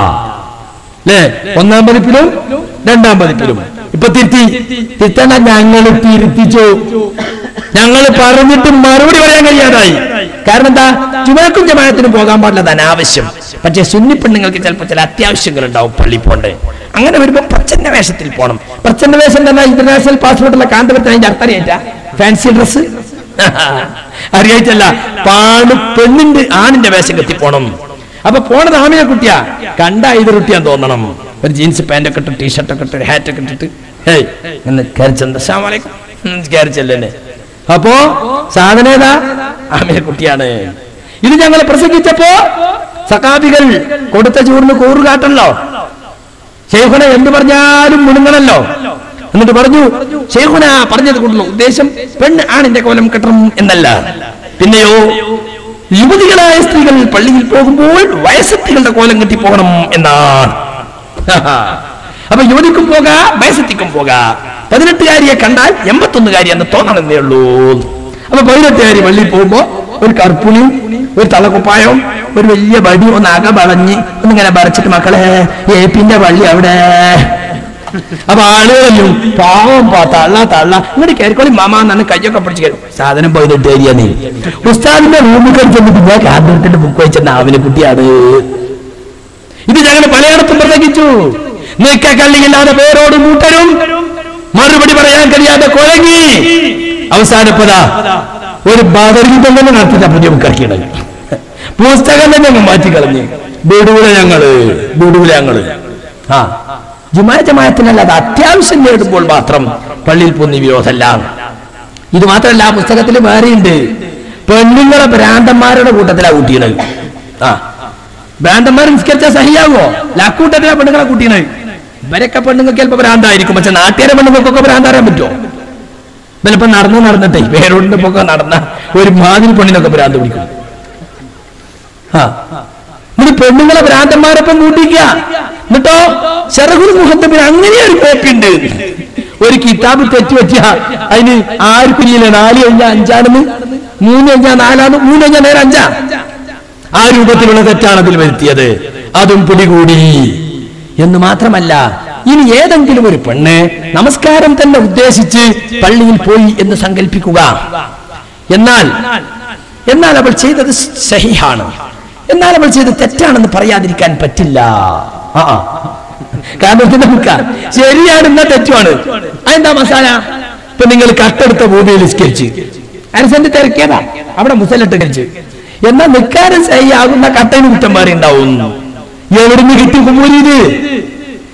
അല്ലേ ഒന്നാം പതിപ്പിലും രണ്ടാം പതിപ്പിലും ഇപ്പൊ തിരുത്തി തിരുത്തണ്ട ഞങ്ങൾ തിരുത്തിച്ചു ഞങ്ങൾ പറഞ്ഞിട്ട് മറുപടി പറയാൻ കഴിയാതായി കാരണം എന്താ ജുമാക്കും ജമാഅത്തിനും പോകാൻ പാടില്ല അത് അനാവശ്യം പക്ഷേ സുന്നി പെണ്ണുങ്ങൾക്ക് ചിലപ്പോൾ ചില അത്യാവശ്യങ്ങൾ ഉണ്ടാവും പള്ളി പോണ്ടേ അങ്ങനെ വരുമ്പോ പ്രച്ഛന്ന വേഷത്തിൽ പോകണം പ്രച്ഛന്ന വേഷം തന്നെ ഇന്റർനാഷണൽ പാസ്പോർട്ടുള്ള കാന്തപുരത്തിന് അതിന്റെ അർത്ഥം അറിയാറ്റാ ഫാൻസി ഡ്രസ് അറിയായിട്ടല്ല പാണ് പെണ്ണിന്റെ ആണിന്റെ വേഷം കെട്ടി പോണം അപ്പൊ പോണത് ആമിനെ കുട്ടിയാ കണ്ട ഇത് കുട്ടിയാൻ തോന്നണം ഒരു ജീൻസ് പാന്റ് ഒക്കെ ഇട്ട് ടീഷർട്ട് ഒക്കെ ഇട്ട് ഹാറ്റ് ഒക്കെ ഇട്ടിട്ട് ഹേയ് എന്ന് കയറിച്ചല്ലേ അപ്പോ സാധന ഏതാ ആമിനെ കുട്ടിയാണ് ഇത് ഞങ്ങൾ പ്രസംഗിച്ചപ്പോ സഖാബികൾ കൊടുത്ത ചൂടിന് കൂറ് കാട്ടല്ലോ ഷെയ്ഖുന എന്ത് പറഞ്ഞാലും മുണുങ്ങണല്ലോ എന്നിട്ട് പറഞ്ഞു ഷെയ്ഖുന പറഞ്ഞത് കൊണ്ടുള്ള ഉദ്ദേശം പെണ്ണ് ആണിന്റെ കോലം കെട്ടണം എന്നല്ല പിന്നെയോ യുവതികളായ സ്ത്രീകൾ പള്ളിയിൽ പോകുമ്പോൾ വയസ്സത്തികളുടെ കോലം കെട്ടി പോകണം എന്നാണ് അപ്പൊ യുവതിക്കും പോകാ വയസ്സത്തിക്കും പോകാ പതിനെട്ടുകാരിയെ കണ്ടാൽ എൺപത്തൊന്നുകാരി എന്ന് തോന്നണമെന്നേ ഉള്ളൂ അപ്പൊ പതിനെട്ടുകാരി പള്ളിയിൽ പോകുമ്പോ ഒരു കർപ്പുളിയും ഒരു തലക്കുപ്പായവും ഒരു വലിയ വടി ഒന്ന് അക വളഞ്ഞ് ഒന്നിങ്ങനെ വരച്ചിട്ട് മക്കളെ ഏപ്പിന്റെ പള്ളി അവിടെ അപ്പൊ ആളുകളെല്ലാം പാവം പാ തള്ള തള്ള ഇങ്ങോട്ട് കയറിക്കോളി മാമ എന്നാണ് കയ്യൊക്കെ പിടിച്ച് കയറി സാധനം പതിനെട്ട് ഏരിയ ഉസ്താദിന്റെ റൂമിൽ കഴിച്ചിട്ട് പിന്നെ കാന്തത്തിന്റെ ബുക്ക് വെച്ചിട്ട് ആവിനെ കുട്ടിയാണ് ഇത് ഞങ്ങൾ പലയിടത്തും പ്രസംഗിച്ചു നീക്ക കള്ളിയില്ലാതെ പേരോട് കൂട്ടരും മറുപടി പറയാൻ കഴിയാതെ കുഴങ്ങി അവസാനപ്പതാ ഒരു ബദരീതം തന്നെ നടത്തില്ല പുതിയ ബുക്കിറക്കിയത് പുസ്തകം തന്നെ ഞങ്ങൾ മാറ്റിക്കളഞ്ഞ് ബിടൂല ഞങ്ങള് ബിടൂല ഞങ്ങള് ആ ജുമാ ജമാഅത്തിനല്ല അത് അത്യാവശ്യം നേടുമ്പോൾ മാത്രം പള്ളിയിൽ പോന്നി വിരോധമല്ല ഇത് മാത്രമല്ല ആ പുസ്തകത്തിൽ വേറെയുണ്ട് പെണ്ണുങ്ങളെ ഭ്രാന്തന്മാരുടെ കൂട്ടത്തിലാ കൂട്ടിയത് ആ ഭ്രാന്തന്മാർ നിസ്കരിച്ച സഹിയാവോ ലാക്കൂട്ടത്തിലാ പെണ്ണുങ്ങളെ കൂട്ടിയത് ഇവരൊക്കെ പെണ്ണുങ്ങൾക്ക് ചിലപ്പോ ഭ്രാന്തായിരിക്കും പക്ഷെ നാട്ടുകാരെ പെണ്ണുങ്ങൾക്കൊക്കെ ഭ്രാന്താറാൻ പറ്റുമോ ചിലപ്പോ നടന്ന് നടന്നിട്ടേ പേരോടിന്റെ പൊക്കെ നടന്ന ഒരു മാതിരി പെണ്ണിനൊക്കെ ഭ്രാന്ത് പിടിക്കും ആ എന്നിട്ട് പെണ്ണുങ്ങളെ ഭ്രാന്തന്മാരൊപ്പം കൂട്ടിക്കുക എന്നിട്ടോ ഷറഹുൽ മുഹദ്ദബിന് അങ്ങനെ ഒരു കോപ്പി ഉണ്ട് ഒരു കിതാബ് തെറ്റ് പറ്റിയ അതിന് ആർക്കുരിയില്ല നാല് കഴിഞ്ഞാൽ അഞ്ചാണെന്ന് മൂന്ന് കഴിഞ്ഞാൽ നാലാന്ന് മൂന്ന് കഴിഞ്ഞാൽ നേരെ അഞ്ചാ ആ രൂപത്തിലുള്ള തെറ്റാണ് അതിൽ വരുത്തിയത് അതും പിടികൂടി എന്ന് മാത്രമല്ല ഇനി ഏതെങ്കിലും ഒരു പെണ്ണ് നമസ്കാരം തന്നെ ഉദ്ദേശിച്ച് പള്ളിയിൽ പോയി എന്ന് സങ്കല്പിക്കുക എന്നാൽ എന്നാൽ അവൾ ചെയ്തത് സഹിഹാണ് എന്നാൽ അവൾ ചെയ്തത് തെറ്റാണെന്ന് പറയാതിരിക്കാൻ പറ്റില്ല ആ ആ. കാരണം ഇത് നമുക്ക് ശരിയാണ് എന്നാ തെറ്റുമാണ് അതെന്താ മസാല ഇപ്പൊ നിങ്ങൾ കട്ടെടുത്ത ഭൂമിയിൽ നിസ്കരിച്ച് അരസന്റെ തിരക്കിയതാ അവിടെ മുസലിട്ട് കഴിച്ച് എന്നാൽ നിക്കാരം സഹിയാകുന്ന കട്ടയിന് കുറ്റം മാറി ഉണ്ടാവും എവിടുന്ന് കിട്ടി കുമൂരിത്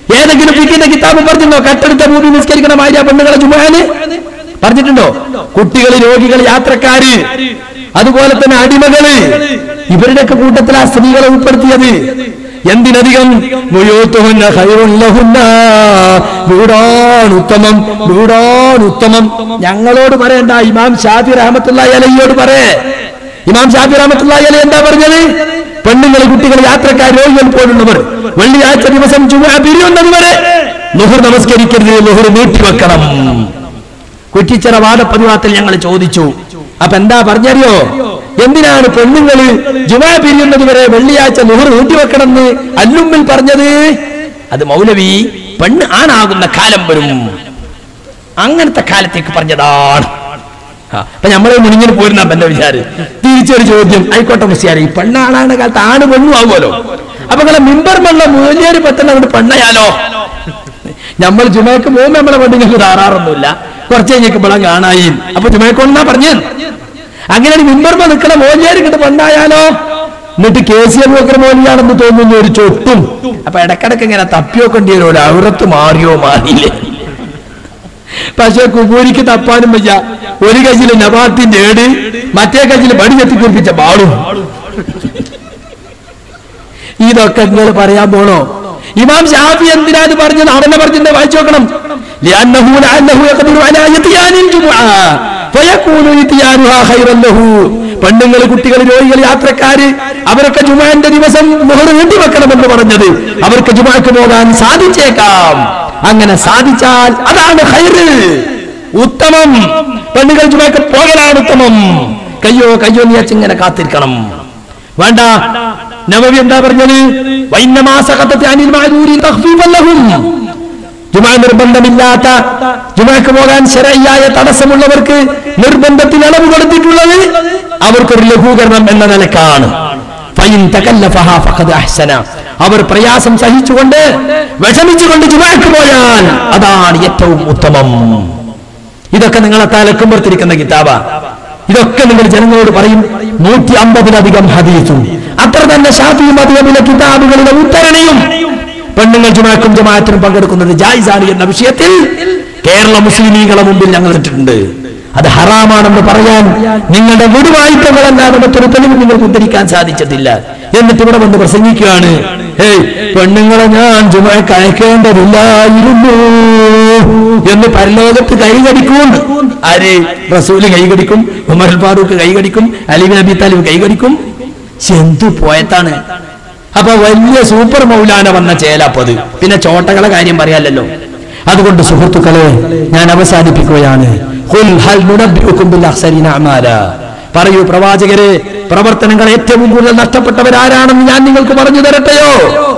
ഏതെങ്കിലും ഫിക്കിന്റെ കിതാബ് പറഞ്ഞിട്ടുണ്ടോ കട്ടെടുത്ത ഭൂമി നിസ്കരിക്കണ മാര്യ പെണ്ണുങ്ങളെ ജുമാന് പറഞ്ഞിട്ടുണ്ടോ കുട്ടികൾ രോഗികൾ യാത്രക്കാര് അതുപോലെ തന്നെ അടിമകള് ഇവരുടെയൊക്കെ കൂട്ടത്തിൽ ആ സ്ത്രീകളെ ഉൾപ്പെടുത്തിയത് എന്തിനധികം മുഴുത്തുഹുന്ന ഖൈറുല്ലഹുന്ന. വീടാണ് ഉത്തമം വീടാണ് ഉത്തമം ഞങ്ങളോട് പറയണ്ട ഇമാം ഷാഫി റഹമത്തുള്ള അലയോട് പറയേ ഇമാം ഷാഫി റഹമത്തുള്ള അല എന്താ പറഞ്ഞത് പെണ്ണുങ്ങൾ കുട്ടികൾ യാത്രക്കാർ രോഗികൾ പോലുള്ളവർ വെള്ളിയാഴ്ച ദിവസം ചുമ പിരിയുന്നത് വരെ ലുഹർ നമസ്കരിക്കരുത് ലുഹർ നീട്ടിവെക്കണം കുറ്റിച്ചിറ വാദപ്രതിവാദത്തിൽ ഞങ്ങൾ ചോദിച്ചു അപ്പൊ എന്താ പറഞ്ഞറിയോ എന്തിനാണ് പെണ്ണുങ്ങള് ജുമാ പിരിയുന്നത് വരെ വെള്ളിയാഴ്ച നുഹർ നീട്ടിവെക്കണമെന്ന് അല്ലുമ്മിൽ പറഞ്ഞത് അത് മൗലവി പെണ്ണ് ആണാകുന്ന കാലം വരും അങ്ങനത്തെ കാലത്തേക്ക് പറഞ്ഞതാണ് ആ, അപ്പൊ നമ്മളെ മുണിഞ്ഞിന് പോരുന്ന എന്റെ വിചാരം തിരിച്ചൊരു ചോദ്യം ആയിക്കോട്ടെ മുസ്യാരി ഈ പെണ്ണാണാണ് കാലത്ത് ആണ് പെണ്ണും ആകുമല്ലോ അപ്പൊ നിങ്ങളെ മിമ്പർ മള്ള മൂല്യേര് പെട്ടെന്ന് അങ്ങോട്ട് പെണ്ണയാലോ നമ്മൾ ജുമയ്ക്ക് പോകുമ്പോ നമ്മളെ പെണ്ണുങ്ങൾക്ക് താറാറൊന്നുമില്ല കുറച്ച് കഴിഞ്ഞപ്പോഴാണ് കാണായി അപ്പൊ ജുമയ്ക്കൊണ്ടാ പറഞ്ഞു അങ്ങനെ മിമ്പർമ നിൽക്കണ മോലിയാര് കിട്ട് പെണ്ണായാലോ എന്നിട്ട് കെ സി എം ഒക്കെ മോലിയാണെന്ന് തോന്നുന്നു ഒരു ചൊട്ടും അപ്പൊ ഇടക്കിടക്ക് ഇങ്ങനെ തപ്പിയോക്കേണ്ടി വരും ഔറത്ത് മാറിയോ മാറിയില്ലേ പക്ഷെ കുബൂരിക്ക് തപ്പാനും വയ്യ ഒരു കജില് നബാത്തിന്റെ ഏട് മറ്റേ കജില് ബടി ചെത്തിക്കുറിപ്പിച്ച ബാളും ഇതൊക്കെ നിങ്ങൾ പറയാൻ പോണോ ഇമാം ഷാഫി എന്തിനാ ഇത് പറഞ്ഞത് അവനെ പറഞ്ഞിട്ട് വായിച്ചു നോക്കണം لأنه لعله يقدر على إتيان الجمعة فيكون إتيانها خيرا له പെണ്ണുങ്ങൾ കുട്ടികൾ രോഗികൾ യാത്രക്കാര് അവരൊക്കെ ജുമാന്റെ ദിവസം മുഹർ നീട്ടിവെക്കണമെന്ന് പറഞ്ഞത് അവർക്ക് ജുമാക്ക് പോകാൻ സാധിച്ചേക്കാം അങ്ങനെ സാധിച്ചാൽ അതാണ് ഹൈറ് ഉത്തമം പെണ്ണുകൾ ജുമാക്ക് പോകലാണ് ഉത്തമം കയ്യോ കയ്യോ നീ ഇങ്ങനെ കാത്തിരിക്കണം വേണ്ട നവവി എന്താ പറഞ്ഞത് വൈന്നമാസകത്തെ അനിൽ മാരൂരി തഖ്ഫീഫല്ലഹും ജുമാ നിർബന്ധമില്ലാത്ത ജുമാക്ക് പോകാൻ ശരയ്യായ തടസ്സമുള്ളവർക്ക് നിർബന്ധത്തിൽ അളവ് കൊടുത്തിട്ടുള്ളത് അവർക്കൊരു ലഘൂകരണം എന്ന നിലക്കാണ് ഫൈൻ തകല്ലഫഹ ഫഖദ് അഹ്സന അവർ പ്രയാസം സഹിച്ചുകൊണ്ട് വിഷമിച്ചുകൊണ്ട് ജുമാക്ക് പോയാൽ അതാണ് ഏറ്റവും ഉത്തമം ഇതൊക്കെ നിങ്ങളെ തലക്കുമ്പർത്തിരിക്കുന്ന കിതാബ ഇതൊക്കെ നിങ്ങൾ ജനങ്ങളോട് പറയും നൂറ്റി അമ്പതിലധികം ഹദീസും അത്ര തന്നെ ഷാഫിയും അധികമില്ല കിതാബുകളിലെ ഉത്തരണിയും പെണ്ണുങ്ങൾ ജുമാക്കും ജമാഅത്തിനും പങ്കെടുക്കുന്നത് ജായിസാണ് എന്ന വിഷയത്തിൽ കേരള മുസ്ലിമീങ്ങളെ മുമ്പിൽ ഞങ്ങൾ ഇട്ടിട്ടുണ്ട് അത് ഹറാമാണെന്ന് പറയാൻ നിങ്ങളുടെ വിടുവായ്പകളല്ലാതെ മറ്റൊരു തെളിവ് നിങ്ങൾക്ക് ഉദ്ധരിക്കാൻ സാധിച്ചിട്ടില്ല എന്നിട്ട് ഇവിടെ വന്ന് പ്രസംഗിക്കുകയാണ് ഏയ് പെണ്ണുങ്ങളെ ഞാൻ ജുമാക്ക് അയക്കേണ്ടതില്ലായിരുന്നു എന്ന് പരലോകത്ത് കൈകടിക്കും ആര് റസൂല് കൈകടിക്കും ഉമർ ഫാറൂഖ് കൈകടിക്കും അലി നബി താലിബ് കൈകടിക്കും ചെന്തു പോയത്താണ് അപ്പൊ വലിയ സൂപ്പർ മൗലാന വന്ന ചേലപ്പത് പിന്നെ ചോട്ടകളെ കാര്യം പറയാലല്ലോ അതുകൊണ്ട് സുഹൃത്തുക്കളെ ഞാൻ അവസാനിപ്പിക്കുകയാണ് ഖുൽ ഹൽ നുനബ്ബിഉകും ബിൽ അഖ്സരീന അമാല പറയൂ പ്രവാചകരെ പ്രവർത്തനങ്ങൾ ഏറ്റവും കൂടുതൽ നഷ്ടപ്പെട്ടവരാരാണെന്ന് ഞാൻ നിങ്ങൾക്ക് പറഞ്ഞു തരട്ടെയോ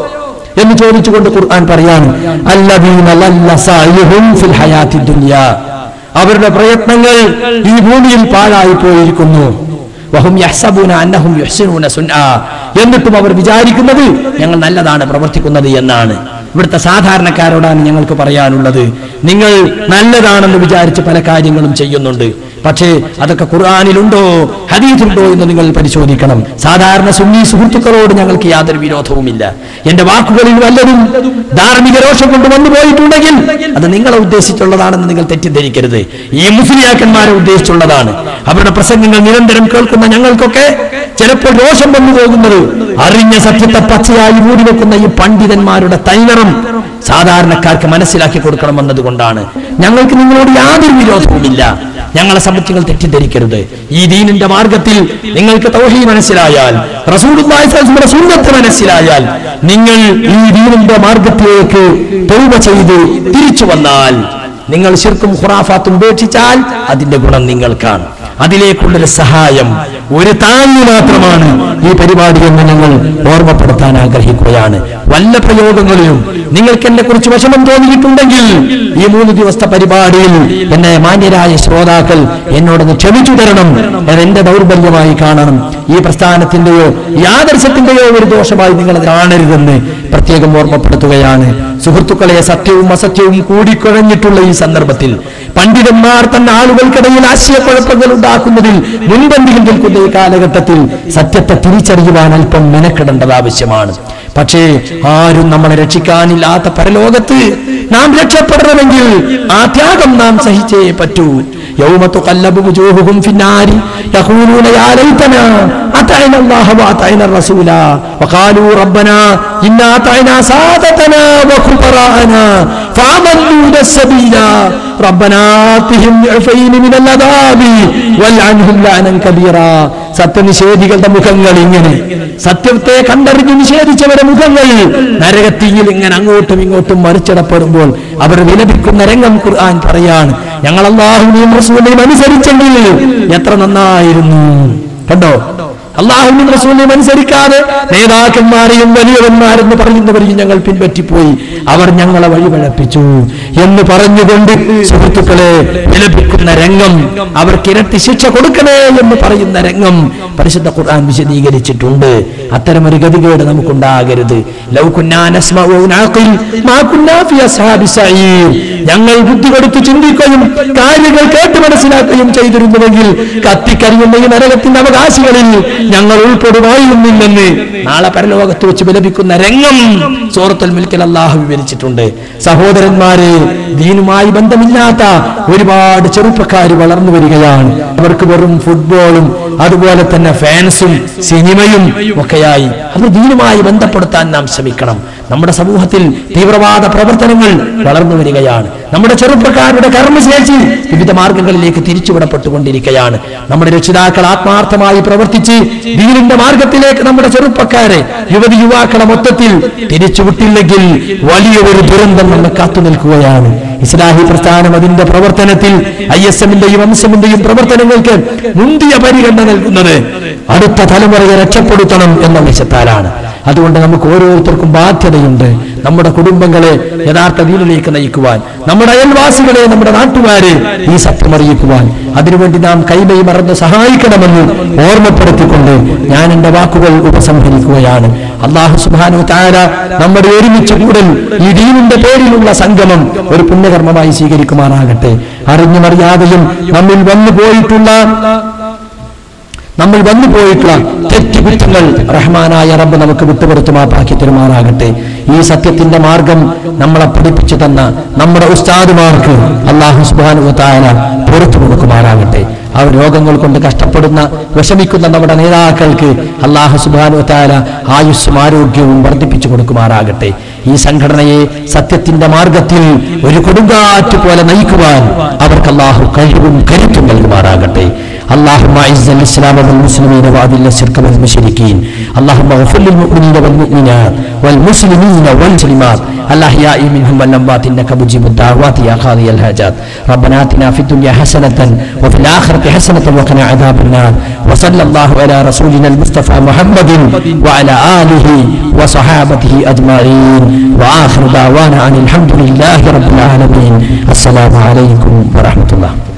എന്ന് ചോദിച്ചുകൊണ്ട് ഖുർആൻ പറയാണ് അല്ലദീന ലല്ല സഅയുഹും ഫിൽ ഹയാത്തി ദുനിയ അവരുടെ പ്രയത്നങ്ങൾ ഈ ഭൂമിയിൽ പാഴായി പോയിരിക്കുന്നു വഹും യഹ്സബൂന അന്നഹും യുഹ്സിനൂന സുൻആ എന്നിട്ടും അവർ വിചാരിക്കുന്നത് ഞങ്ങൾ നല്ലതാണ് പ്രവർത്തിക്കുന്നത് എന്നാണ് ഇവിടുത്തെ സാധാരണക്കാരോടാണ് ഞങ്ങൾക്ക് പറയാനുള്ളത് നിങ്ങൾ നല്ലതാണെന്ന് വിചാരിച്ച് പല കാര്യങ്ങളും ചെയ്യുന്നുണ്ട് പക്ഷേ അതൊക്കെ ഖുർആാനിലുണ്ടോ ഹദീസുണ്ടോ എന്ന് നിങ്ങൾ പരിശോധിക്കണം സാധാരണ സുന്നി സുഹൃത്തുക്കളോട് ഞങ്ങൾക്ക് യാതൊരു വിരോധവുമില്ല എന്റെ വാക്കുകളിൽ വല്ലതും ധാർമ്മിക രോഷം കൊണ്ട് വന്നു പോയിട്ടുണ്ടെങ്കിൽ അത് നിങ്ങളെ ഉദ്ദേശിച്ചുള്ളതാണെന്ന് നിങ്ങൾ തെറ്റിദ്ധരിക്കരുത് ഈ മുസ്ലിയാക്കന്മാരെ ഉദ്ദേശിച്ചുള്ളതാണ് അവരുടെ പ്രസംഗങ്ങൾ നിരന്തരം കേൾക്കുന്ന ഞങ്ങൾക്കൊക്കെ ചിലപ്പോൾ രോഷം വന്നു പോകുന്നത് അറിഞ്ഞ സത്യത്തെ പച്ചയായി മൂടി വെക്കുന്ന ഈ പണ്ഡിതന്മാരുടെ തൈനറും സാധാരണക്കാർക്ക് മനസ്സിലാക്കി കൊടുക്കണമെന്നതുകൊണ്ടാണ് ഞങ്ങൾക്ക് നിങ്ങളോട് യാതൊരു വിരോധവുമില്ല ഞങ്ങളെ സംബന്ധിച്ച് നിങ്ങൾ തെറ്റിദ്ധരിക്കരുത് ഈ ദീനിന്റെ മാർഗത്തിൽ നിങ്ങൾക്ക് തൗഹീദ് മനസ്സിലായാൽ റസൂലുള്ളാഹി സ്വല്ലല്ലാഹു അലൈഹി വസല്ലം സുന്നത്ത് മനസ്സിലായാൽ നിങ്ങൾ ഈ ദീനിന്റെ മാർഗത്തിലേക്ക് തൗബ ചെയ്ത് തിരിച്ചു വന്നാൽ നിങ്ങൾ ശിർക്കും ഖുറാഫാത്തും ഉപേക്ഷിച്ചാൽ അതിന്റെ ഗുണം നിങ്ങൾക്കാണ് അതിലേക്കുള്ളൊരു സഹായം ഒരു താങ്ങ് മാത്രമാണ് ഈ പരിപാടി എന്ന് ഞങ്ങൾ ഓർമ്മപ്പെടുത്താൻ ആഗ്രഹിക്കുകയാണ് വല്ല പ്രയോഗങ്ങളിലും നിങ്ങൾക്ക് എന്നെ കുറിച്ച് വിഷമം തോന്നിയിട്ടുണ്ടെങ്കിൽ ഈ മൂന്ന് ദിവസത്തെ പരിപാടിയിൽ എന്നെ മാന്യരായ ശ്രോതാക്കൾ എന്നോടൊന്ന് ക്ഷമിച്ചു തരണം ഞാൻ എന്റെ ദൗർബല്യമായി കാണണം ഈ പ്രസ്ഥാനത്തിന്റെയോ ഈ ആദർശത്തിന്റെയോ ഒരു ദോഷമായി നിങ്ങൾ അത് കാണരുതെന്ന് പ്രത്യേകം ഓർമ്മപ്പെടുത്തുകയാണ് സുഹൃത്തുക്കളെ സത്യവും അസത്യവും കൂടിക്കുഴഞ്ഞിട്ടുള്ള ഈ സന്ദർഭത്തിൽ പണ്ഡിതന്മാർ തന്നെ ആളുകൾക്കിടയിൽ ആശയക്കുഴപ്പങ്ങൾ ഉണ്ടാക്കുന്നതിൽ മുൻപന്തിയിൽ നിൽക്കുന്ന ഈ കാലഘട്ടത്തിൽ സത്യത്തെ തിരിച്ചറിയുവാൻ അല്പം മെനക്കെടേണ്ടത് ആവശ്യമാണ് പക്ഷേ ആരും നമ്മളെ രക്ഷിക്കാനില്ലാത്ത പരലോകത്ത് നാം രക്ഷപ്പെടണമെങ്കിൽ ആ ത്യാഗം നാം സഹിച്ചേ പറ്റൂ يوم تقلب وجوههم في النار يقولون يا ليتنا أطعنا الله وأطعنا الرسول وقالوا ربنا إنا أطعنا سادتنا وكبراءنا فأضلونا السبيل ربنا آتهم ضعفين من العذاب والعنهم لعنا كبيرا സത്യനിഷേധികളുടെ മുഖങ്ങൾ ഇങ്ങനെ സത്യത്തെ കണ്ടറിഞ്ഞ് നിഷേധിച്ചവരുടെ മുഖങ്ങൾ നരകത്തിയിൽ ഇങ്ങനെ അങ്ങോട്ടും ഇങ്ങോട്ടും മറിച്ചിടപ്പെടുമ്പോൾ അവർ വിലപിക്കുന്ന രംഗം ഖുർആൻ പറയാണ് ഞങ്ങൾ അള്ളാഹുവിനെയും റസൂലിനെയും അനുസരിച്ചെങ്കിൽ എത്ര നന്നായിരുന്നു കണ്ടോ അള്ളാഹുവിനും റസൂലിനെയും അനുസരിക്കാതെ നേതാക്കന്മാരെയും വലിയവന്മാരെന്ന് പറയുന്നവരെയും ഞങ്ങൾ പിൻപറ്റിപ്പോയി അവർ ഞങ്ങളെ വഴിപഴപ്പിച്ചു എന്ന് പറഞ്ഞുകൊണ്ട് സുഹൃത്തുക്കളെ വിലപിക്കുന്ന രംഗം അവർക്ക് ഇരട്ടി ശിക്ഷ കൊടുക്കണേ എന്ന് പറയുന്ന രംഗം പരിശുദ്ധ ഖുർആൻ വിശദീകരിച്ചിട്ടുണ്ട് അത്തരമൊരു ഗതികേട് നമുക്കുണ്ടാകരുത് ലൗ കുന്നാ നസ്മഉ ഔ നഅഖിൽ മാ കുന്നാ ഫി അസ്ഹാബി സഈർ ഞങ്ങൾ ബുദ്ധി കൊടുത്ത് ചിന്തിക്കുകയും കാര്യങ്ങൾ കേട്ട് മനസ്സിലാക്കുകയും ചെയ്തിരുന്നുവെങ്കിൽ കത്തിക്കരിയുന്ന ഈ നരകത്തിന്റെ അവകാശികളിൽ ഞങ്ങൾ ഉൾപ്പെടുമായിരുന്നില്ലെന്ന് നാളെ പരലോകത്ത് വെച്ച് വിലപിക്കുന്ന രംഗം സൂറത്തുൽ മിൽക്കിൽ അള്ളാഹു വിവരിച്ചിട്ടുണ്ട് സഹോദരന്മാരെ ദീനുമായി ബന്ധമില്ലാത്ത ഒരുപാട് ചെറുപ്പക്കാർ വളർന്നു വരികയാണ് അവർക്ക് വെറും ഫുട്ബോളും അതുപോലെ തന്നെ ഫാൻസും സിനിമയും ഒക്കെയായി അത് ദീനുമായി ബന്ധപ്പെടുത്താൻ നാം ശ്രമിക്കണം നമ്മുടെ സമൂഹത്തിൽ തീവ്രവാദ പ്രവർത്തനങ്ങൾ വളർന്നു വരികയാണ് നമ്മുടെ ചെറുപ്പക്കാരുടെ കർമ്മശേഷി വിവിധ മാർഗങ്ങളിലേക്ക് തിരിച്ചുവിടപ്പെട്ടുകൊണ്ടിരിക്കുകയാണ് നമ്മുടെ രക്ഷിതാക്കൾ ആത്മാർത്ഥമായി പ്രവർത്തിച്ച് ദീനിന്റെ മാർഗത്തിലേക്ക് നമ്മുടെ ചെറുപ്പക്കാരെ യുവതി യുവാക്കളെ മൊത്തത്തിൽ തിരിച്ചുവിട്ടില്ലെങ്കിൽ വലിയ ഒരു ദുരന്തം നമ്മെ കാത്തു നിൽക്കുകയാണ് ഇസ്ലാഹി പ്രസ്ഥാനം അതിന്റെ പ്രവർത്തനത്തിൽ ഐ എസ് എമ്മിന്റെയും അംസമിന്റെയും പ്രവർത്തനങ്ങൾക്ക് മുന്തിയ പരിഗണന നൽകുന്നത് അടുത്ത തലമുറയെ രക്ഷപ്പെടുത്തണം എന്ന ലക്ഷ്യത്താലാണ് അതുകൊണ്ട് നമുക്ക് ഓരോരുത്തർക്കും ബാധ്യതയുണ്ട് നമ്മുടെ കുടുംബങ്ങളെ യഥാർത്ഥ ദീനിലേക്ക് നയിക്കുവാൻ നമ്മുടെ അയൽവാസികളെ നമ്മുടെ നാട്ടുകാരെ ഈ സത്യം അറിയിക്കുവാൻ അതിനുവേണ്ടി നാം കൈമൈ മറന്ന് സഹായിക്കണമെന്ന് ഓർമ്മപ്പെടുത്തിക്കൊണ്ട് ഞാൻ എന്റെ വാക്കുകൾ ഉപസംഹരിക്കുകയാണ് അള്ളാഹു സുബാനു താര നമ്മുടെ ഒരുമിച്ച് കൂടൽ ഈ ദീനിന്റെ പേരിലുള്ള സംഗമം ഒരു പുണ്യകർമ്മമായി സ്വീകരിക്കുമാറാകട്ടെ അറിഞ്ഞുമറിയാതെയും നമ്മിൽ വന്നു പോയിട്ടുള്ള നമ്മൾ വന്നു പോയിട്ടുള്ള തെറ്റുകുറ്റങ്ങൾ റഹ്മാനായ റബ്ബ് നമുക്ക് വിട്ടുപുറത്തുമാപ്പാക്കി തരുമാറാകട്ടെ ഈ സത്യത്തിന്റെ മാർഗം നമ്മളെ പഠിപ്പിച്ചു തന്ന നമ്മുടെ ഉസ്താദുമാർക്ക് അള്ളാഹു സുബാനുവത്തായ പുറത്തു കൊടുക്കുമാറാകട്ടെ ആ രോഗങ്ങൾ കൊണ്ട് കഷ്ടപ്പെടുന്ന വിഷമിക്കുന്ന നമ്മുടെ നേതാക്കൾക്ക് അള്ളാഹു സുബാനുവത്തായ ആയുസ്സും ആരോഗ്യവും വർദ്ധിപ്പിച്ചു കൊടുക്കുമാറാകട്ടെ ഈ സംഘടനയെ സത്യത്തിന്റെ മാർഗത്തിൽ ഒരു കൊടുങ്കാറ്റ് പോലെ നയിക്കുവാൻ അവർക്ക് അള്ളാഹു കഴിവും കരുത്തും നൽകുമാറാകട്ടെ اللهم اعز الاسلام والمسلمين واذل الشرك والمشركين اللهم اغفر للمؤمنين والمؤمنات والمسلمين والمسلمات الاحياء منهم والاموات انك مجيب الدعوات يا قاضي الحاجات ربنا اتنا في الدنيا حسنه وفي الاخره حسنه وقنا عذاب النار وصلى الله على رسولنا المصطفى محمد وعلى اله وصحابته اجمعين واخر دعوانا ان الحمد لله رب العالمين السلام عليكم ورحمه الله